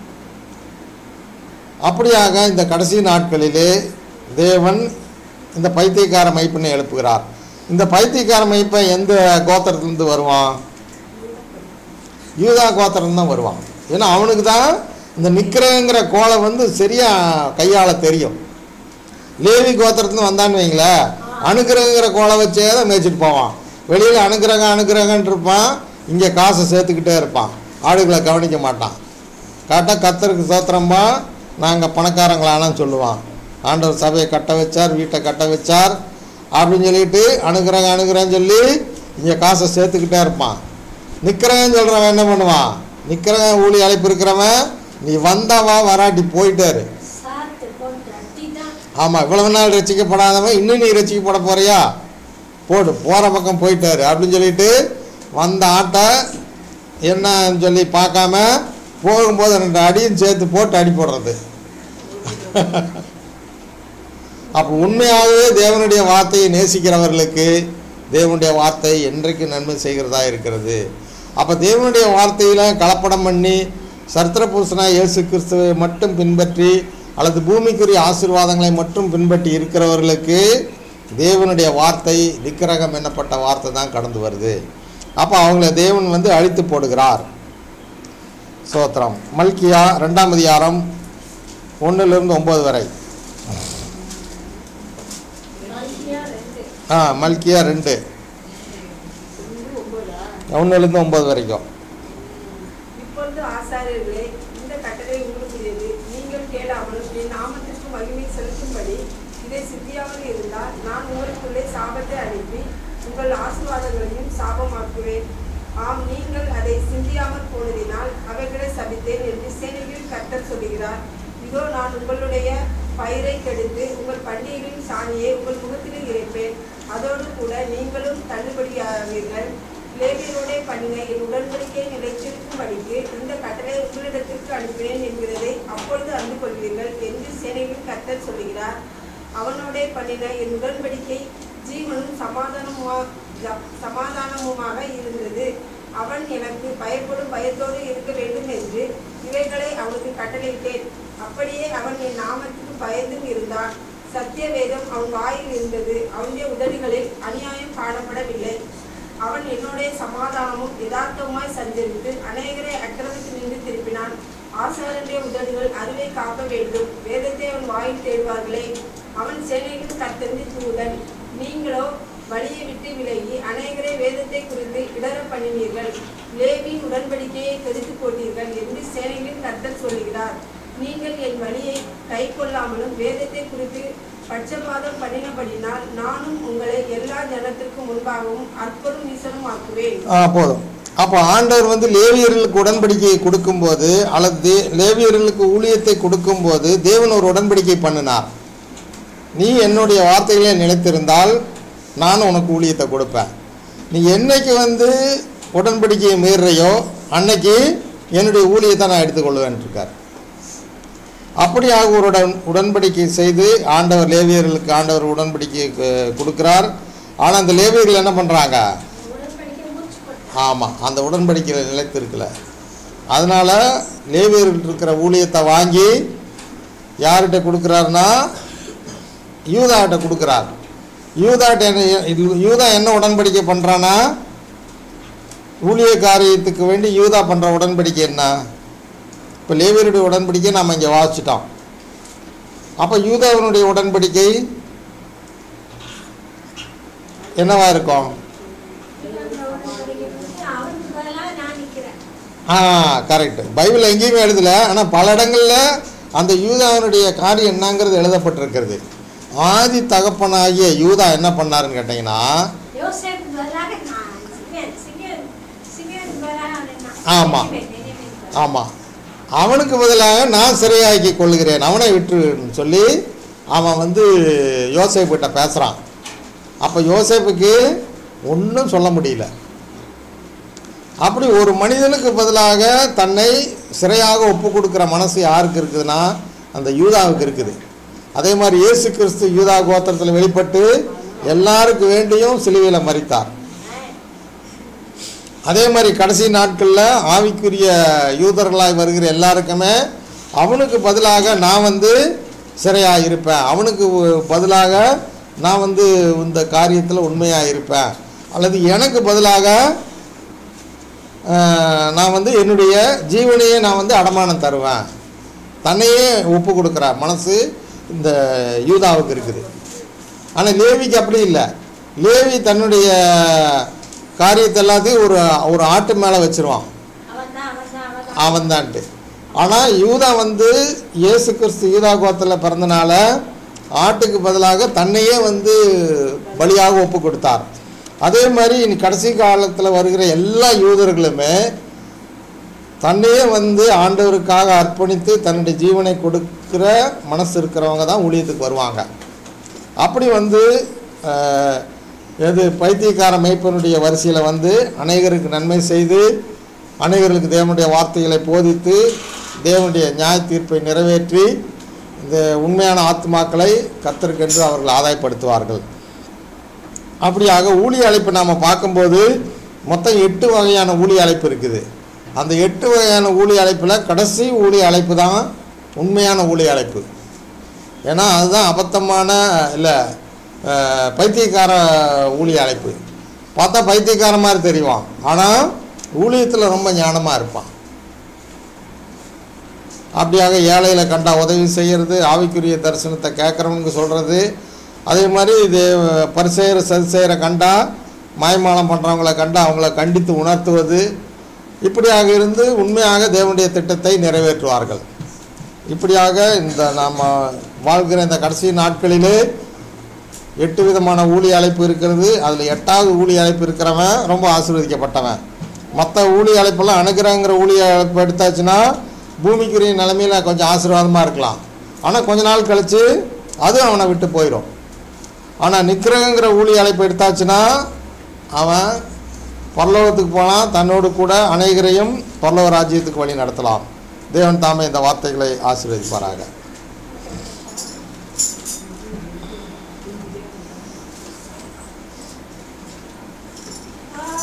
Speaker 1: அப்படியாக இந்த கடைசி நாட்களிலே தேவன் இந்த பைத்தியக்கார மைப்பனை எழுப்புகிறார் இந்த பைத்தியக்கார மைப்பன் எந்த கோத்திரத்திலிருந்து வருவான் யூதா கோத்திரம் தான் வருவான் ஏன்னா அவனுக்கு தான் இந்த நிற்கிறங்கிற கோலை வந்து சரியாக கையாள தெரியும் லேவி கோத்திரத்துலேருந்து வந்தான்னு வைங்களேன் அனுக்கிரகங்கிற கோலை வச்சே தான் மேய்ச்சிட்டு போவான் வெளியில் அனுக்கிரகம் அனுக்கிரகன்ட்டு இருப்பான் இங்கே காசை சேர்த்துக்கிட்டே இருப்பான் ஆடுகளை கவனிக்க மாட்டான் கரெக்டாக கத்தருக்கு சோத்திரம்பா நாங்கள் பணக்காரங்களானான்னு சொல்லுவான் ஆண்டவர் சபையை கட்ட வச்சார் வீட்டை கட்ட வச்சார் அப்படின்னு சொல்லிட்டு அனுக்கிரகம் அனுக்கிரகம் சொல்லி இங்கே காசை சேர்த்துக்கிட்டே இருப்பான் நிற்கிறவன் சொல்கிறவன் என்ன பண்ணுவான் நிற்கிறவன் ஊழி அழைப்பு இருக்கிறவன் நீ வந்தவா வராட்டி போயிட்டாரு
Speaker 3: சாத்து போட்டு அடிதான்
Speaker 1: ஆமாம் இவ்வளவு நாள் ரசிக்கப்படாதவன் இன்னும் நீ ரசிக்கப்பட போறியா போடு போகிற பக்கம் போயிட்டாரு அப்படின்னு சொல்லிட்டு வந்த ஆட்டை என்னன்னு சொல்லி பார்க்காம போகும்போது ரெண்டு அடியும் சேர்த்து போட்டு அடி போடுறது அப்போ உண்மையாகவே தேவனுடைய வார்த்தையை நேசிக்கிறவர்களுக்கு தேவனுடைய வார்த்தை என்றைக்கு நன்மை செய்கிறதா இருக்கிறது அப்போ தேவனுடைய வார்த்தையில் கலப்படம் பண்ணி சரித்திர புருஷனாக இயேசு கிறிஸ்துவை மட்டும் பின்பற்றி அல்லது பூமிக்குரிய ஆசீர்வாதங்களை மட்டும் பின்பற்றி இருக்கிறவர்களுக்கு தேவனுடைய வார்த்தை விக்கிரகம் என்னப்பட்ட வார்த்தை தான் கடந்து வருது அப்போ அவங்கள தேவன் வந்து அழித்து போடுகிறார் சோத்திரம் மல்கியா ரெண்டாம் அதிகாரம் ஒன்றிலிருந்து ஒம்பது வரை
Speaker 3: மல்கியா ரெண்டு
Speaker 1: ஆ மல்கியா ரெண்டு ஒன்றுலேருந்து ஒம்பது வரைக்கும்
Speaker 5: இப்பொழுது ஆசாரியர்களே இந்த கட்டளை உங்களுக்குரியது நீங்கள் கேளாமல் என் நாமத்திற்கு மகிமை செலுத்தும்படி இதை சித்தியாமல் இருந்தால் நான் உங்களுக்குள்ளே சாபத்தை அனுப்பி உங்கள் ஆசீர்வாதங்களையும் சாபமாக்குவேன் ஆம் நீங்கள் அதை சிந்தியாமல் போனதினால் அவைகளை சபித்தேன் என்று சேனைகளில் கர்த்தர் சொல்லுகிறார் இதோ நான் உங்களுடைய பயிரை கெடுத்து உங்கள் பண்டிகைகளின் சாணியை உங்கள் முகத்திலே இறைப்பேன் அதோடு கூட நீங்களும் தள்ளுபடியாவீர்கள் லேவியரோடே பண்ணின என் உடன்படிக்கை நிலைத்திருக்கும்படிக்கு இந்த கட்டளை உங்களிடத்திற்கு அனுப்பினேன் என்கிறதை அப்பொழுது அறிந்து கொள்வீர்கள் என்று சேனைகளின் கர்த்தர் சொல்லுகிறார் அவனோடே பண்ணின என் உடன்படிக்கை ஜீவனும் சமாதானமுமா ஜ- சமாதானமுமாக இருந்தது அவன் எனக்கு பயப்படும் பயத்தோடு இருக்க வேண்டும் என்று இவைகளை அவனுக்கு கட்டளையிட்டேன் அப்படியே அவன் என் நாமத்துக்கு பயந்தும் இருந்தான் சத்திய வேதம் அவன் வாயில் இருந்தது அவனுடைய உதடுகளில் அநியாயம் காணப்படவில்லை அவன் என்னோட சமாதானமும் யதார்த்தமாய் சஞ்சரித்து அநேகரை அக்கிரமத்தில் நின்று திருப்பினான் ஆசாரனுடைய உதடுகள் அறிவை காக்க வேண்டும் வேதத்தை அவன் வாயில் தேடுவார்களே அவன் சேனைகளின் கர்த்தரின் தூதன் நீங்களோ வழியை விட்டு விலகி அநேகரை வேதத்தை குறித்து இடர பண்ணினீர்கள் லேவியின் உடன்படிக்கையை கெடுத்து போட்டீர்கள் என்று சேனைகளின் கர்த்தர் சொல்லுகிறார் நீங்கள் என் வழியை கை கொள்ளாமலும் வேதத்தை குறித்து பட்சபாதம் பண்ணினபடினால் நானும் உங்களை எல்லா ஜனத்திற்கும் முன்பாகவும் அற்பரும் நீசனும் ஆக்குவேன்
Speaker 1: ஆ போதும் அப்போ ஆண்டவர் வந்து லேவியர்களுக்கு உடன்படிக்கையை கொடுக்கும்போது அல்லது தே லேவியர்களுக்கு ஊழியத்தை கொடுக்கும்போது தேவன் ஒரு உடன்படிக்கை பண்ணினார் நீ என்னுடைய வார்த்தைகளை நிலைத்திருந்தால் நான் உனக்கு ஊழியத்தை கொடுப்பேன் நீ என்னைக்கு வந்து உடன்படிக்கையை மீறுறையோ அன்னைக்கு என்னுடைய ஊழியத்தை நான் எடுத்துக்கொள்வேன் இருக்கார் அப்படியாக ஒரு உடன் உடன்படிக்கை செய்து ஆண்டவர் லேவியர்களுக்கு ஆண்டவர் உடன்படிக்கை கு- கொடுக்கிறார் ஆனால் அந்த லேவியர்கள் என்ன பண்ணுறாங்க
Speaker 3: உடன்படிக்கை முடிச்சு கொடு
Speaker 1: ஆமாம் அந்த உடன்படிக்கையில் நிலைத்திருக்கல அதனால் லேவியர்கள் இருக்கிற ஊழியத்தை வாங்கி யார்கிட்ட கொடுக்குறாருன்னா யூதாகிட்ட கொடுக்குறார் யூதாட்ட என்ன இது- யூதா என்ன உடன்படிக்கை பண்ணுறான்னா ஊழிய காரியத்துக்கு வேண்டி யூதா பண்ணுற உடன்படிக்கை என்ன இப்போ லேவியருடைய உடன்படிக்கை நாம் இங்கே வாசிச்சிட்டோம் அப்போ யூதாவினுடைய உடன்படிக்கை என்னவா இருக்கும்
Speaker 3: உடன்படிக்கை வந்து அவனுக்கு பதிலாக நான் நிற்கிறேன்
Speaker 1: ஆ கரெக்ட் பைபிள் எங்கேயுமே எழுதல ஆனால் பல இடங்களில் அந்த யூதாவினுடைய காரியம் என்னங்கிறது எழுதப்பட்டிருக்கிறது ஆதி தகப்பனாகிய யூதா என்ன பண்ணாருன்னு கேட்டிங்கன்னா
Speaker 3: யோசேப்புக்கு பதிலாக நான் சிமியன் சிமியன் சிமியனுக்கு பதிலாக அவன் நான்
Speaker 1: ஆமா.
Speaker 3: நினைவேன், நினைவேன் பதிலாக.
Speaker 1: ஆமாம் அவனுக்கு பதிலாக நான் சிறையாக்கி கொள்கிறேன் அவனை விட்டுன்னு சொல்லி அவன் வந்து யோசேப்புகிட்ட பேசுகிறான் அப்போ யோசேப்புக்கு ஒன்றும் சொல்ல முடியல அப்படி ஒரு மனிதனுக்கு பதிலாக தன்னை சிறையாக ஒப்பு கொடுக்குற மனசு யாருக்கு இருக்குதுன்னா அந்த யூதாவுக்கு இருக்குது அதே மாதிரி இயேசு கிறிஸ்து யூதா கோத்திரத்தில் வெளிப்பட்டு எல்லாருக்கு வேண்டியும் சிலுவையில் மறித்தார் அதே மாதிரி கடைசி நாட்களில் ஆவிக்குரிய யூதர்களாய் வருகிற எல்லாருக்குமே அவனுக்கு பதிலாக நான் வந்து சிறையாக இருப்பேன் அவனுக்கு பதிலாக நான் வந்து இந்த காரியத்தில் உண்மையாக இருப்பேன் அல்லது எனக்கு பதிலாக ஆஹ், நான் வந்து என்னுடைய ஜீவனையே நான் வந்து அடமானம் தருவேன் தன்னையே ஒப்பு கொடுக்குற மனசு இந்த யூதாவுக்கு இருக்குது ஆனால் லேவிக்கு அப்படி இல்லை லேவி தன்னுடைய காரியத்தை எல்லாத்தையும் ஒரு ஒரு ஆட்டு மேலே வச்சிருவான்
Speaker 3: அவன் தான் அவன் தான் அவன் தான்
Speaker 1: அவன்தான்ட்டு ஆனால் யூதா வந்து இயேசு கிறிஸ்து யூதா கோத்திரத்தில் பிறந்தனால ஆட்டுக்கு பதிலாக தன்னையே வந்து பலியாக ஒப்பு கொடுத்தார் அதே மாதிரி இனி கடைசி காலத்தில் வருகிற எல்லா யூதர்களுமே தன்னையே வந்து ஆண்டவருக்காக அர்ப்பணித்து தன்னுடைய ஜீவனை கொடுக்கிற மனசு இருக்கிறவங்க தான் ஊழியத்துக்கு வருவாங்க அப்படி வந்து அஹ், எது பைத்தியக்கார மெய்ப்பனுடைய வரிசையில் வந்து அநேகருக்கு நன்மை செய்து அநேகருக்கு தேவனுடைய வார்த்தைகளை போதித்து தேவனுடைய நியாய தீர்ப்பை நிறைவேற்றி இந்த உண்மையான ஆத்மாக்களை கத்தருக்கென்று அவர்கள் ஆதாயப்படுத்துவார்கள் அப்படியாக ஊழிய அழைப்பு நாம் பார்க்கும்போது மொத்தம் எட்டு வகையான ஊழிய அழைப்பு இருக்குது அந்த எட்டு வகையான ஊழிய அழைப்பில் கடைசி ஊழிய அழைப்பு தான் உண்மையான ஊழிய அழைப்பு ஏன்னா அதுதான் அபத்தமான இல்லை பைத்தியக்கார ஊழிய அழைப்பு பார்த்தா பைத்தியக்கார மாதிரி தெரிவான் ஆனால் ஊழியத்தில் ரொம்ப ஞானமாக இருப்பான் அப்படியாக ஏழையில கண்டா உதவி செய்கிறது ஆவிக்குரிய தரிசனத்தை கேட்குறவனுக்கு சொல்கிறது அதே மாதிரி இது பரிசெயர சதிசெயரை கண்டா மாய்மாலம் பண்ணுறவங்கள கண்டா அவங்கள கண்டித்து உணர்த்துவது இப்படியாக இருந்து உண்மையாக தேவனுடைய திட்டத்தை நிறைவேற்றுவார்கள் இப்படியாக இந்த நாம் வாழ்கிற இந்த கடைசி நாட்களிலே எட்டு விதமான ஊழிய அழைப்பு இருக்கிறது அதில் எட்டாவது ஊழிய அழைப்பு இருக்கிறவன் ரொம்ப ஆசீர்வதிக்கப்பட்டவன் மற்ற ஊழிய அழைப்பெல்லாம் அணுகிறங்கிற ஊழிய அழைப்பு எடுத்தாச்சுன்னா பூமிக்குரிய நிலைமையில் கொஞ்சம் ஆசீர்வாதமாக இருக்கலாம் ஆனால் கொஞ்ச நாள் கழித்து அதுவும் அவனை விட்டு போயிடும் ஆனால் நிற்கிறங்கிற ஊழிய அழைப்பு எடுத்தாச்சுன்னா அவன் பரலோகத்துக்கு போனால் தன்னோடு கூட அநேகரையும் பரலோக ராஜ்யத்துக்கு வழி நடத்தலாம் தேவன் தாமே இந்த வார்த்தைகளை ஆசீர்வதிப்பாராக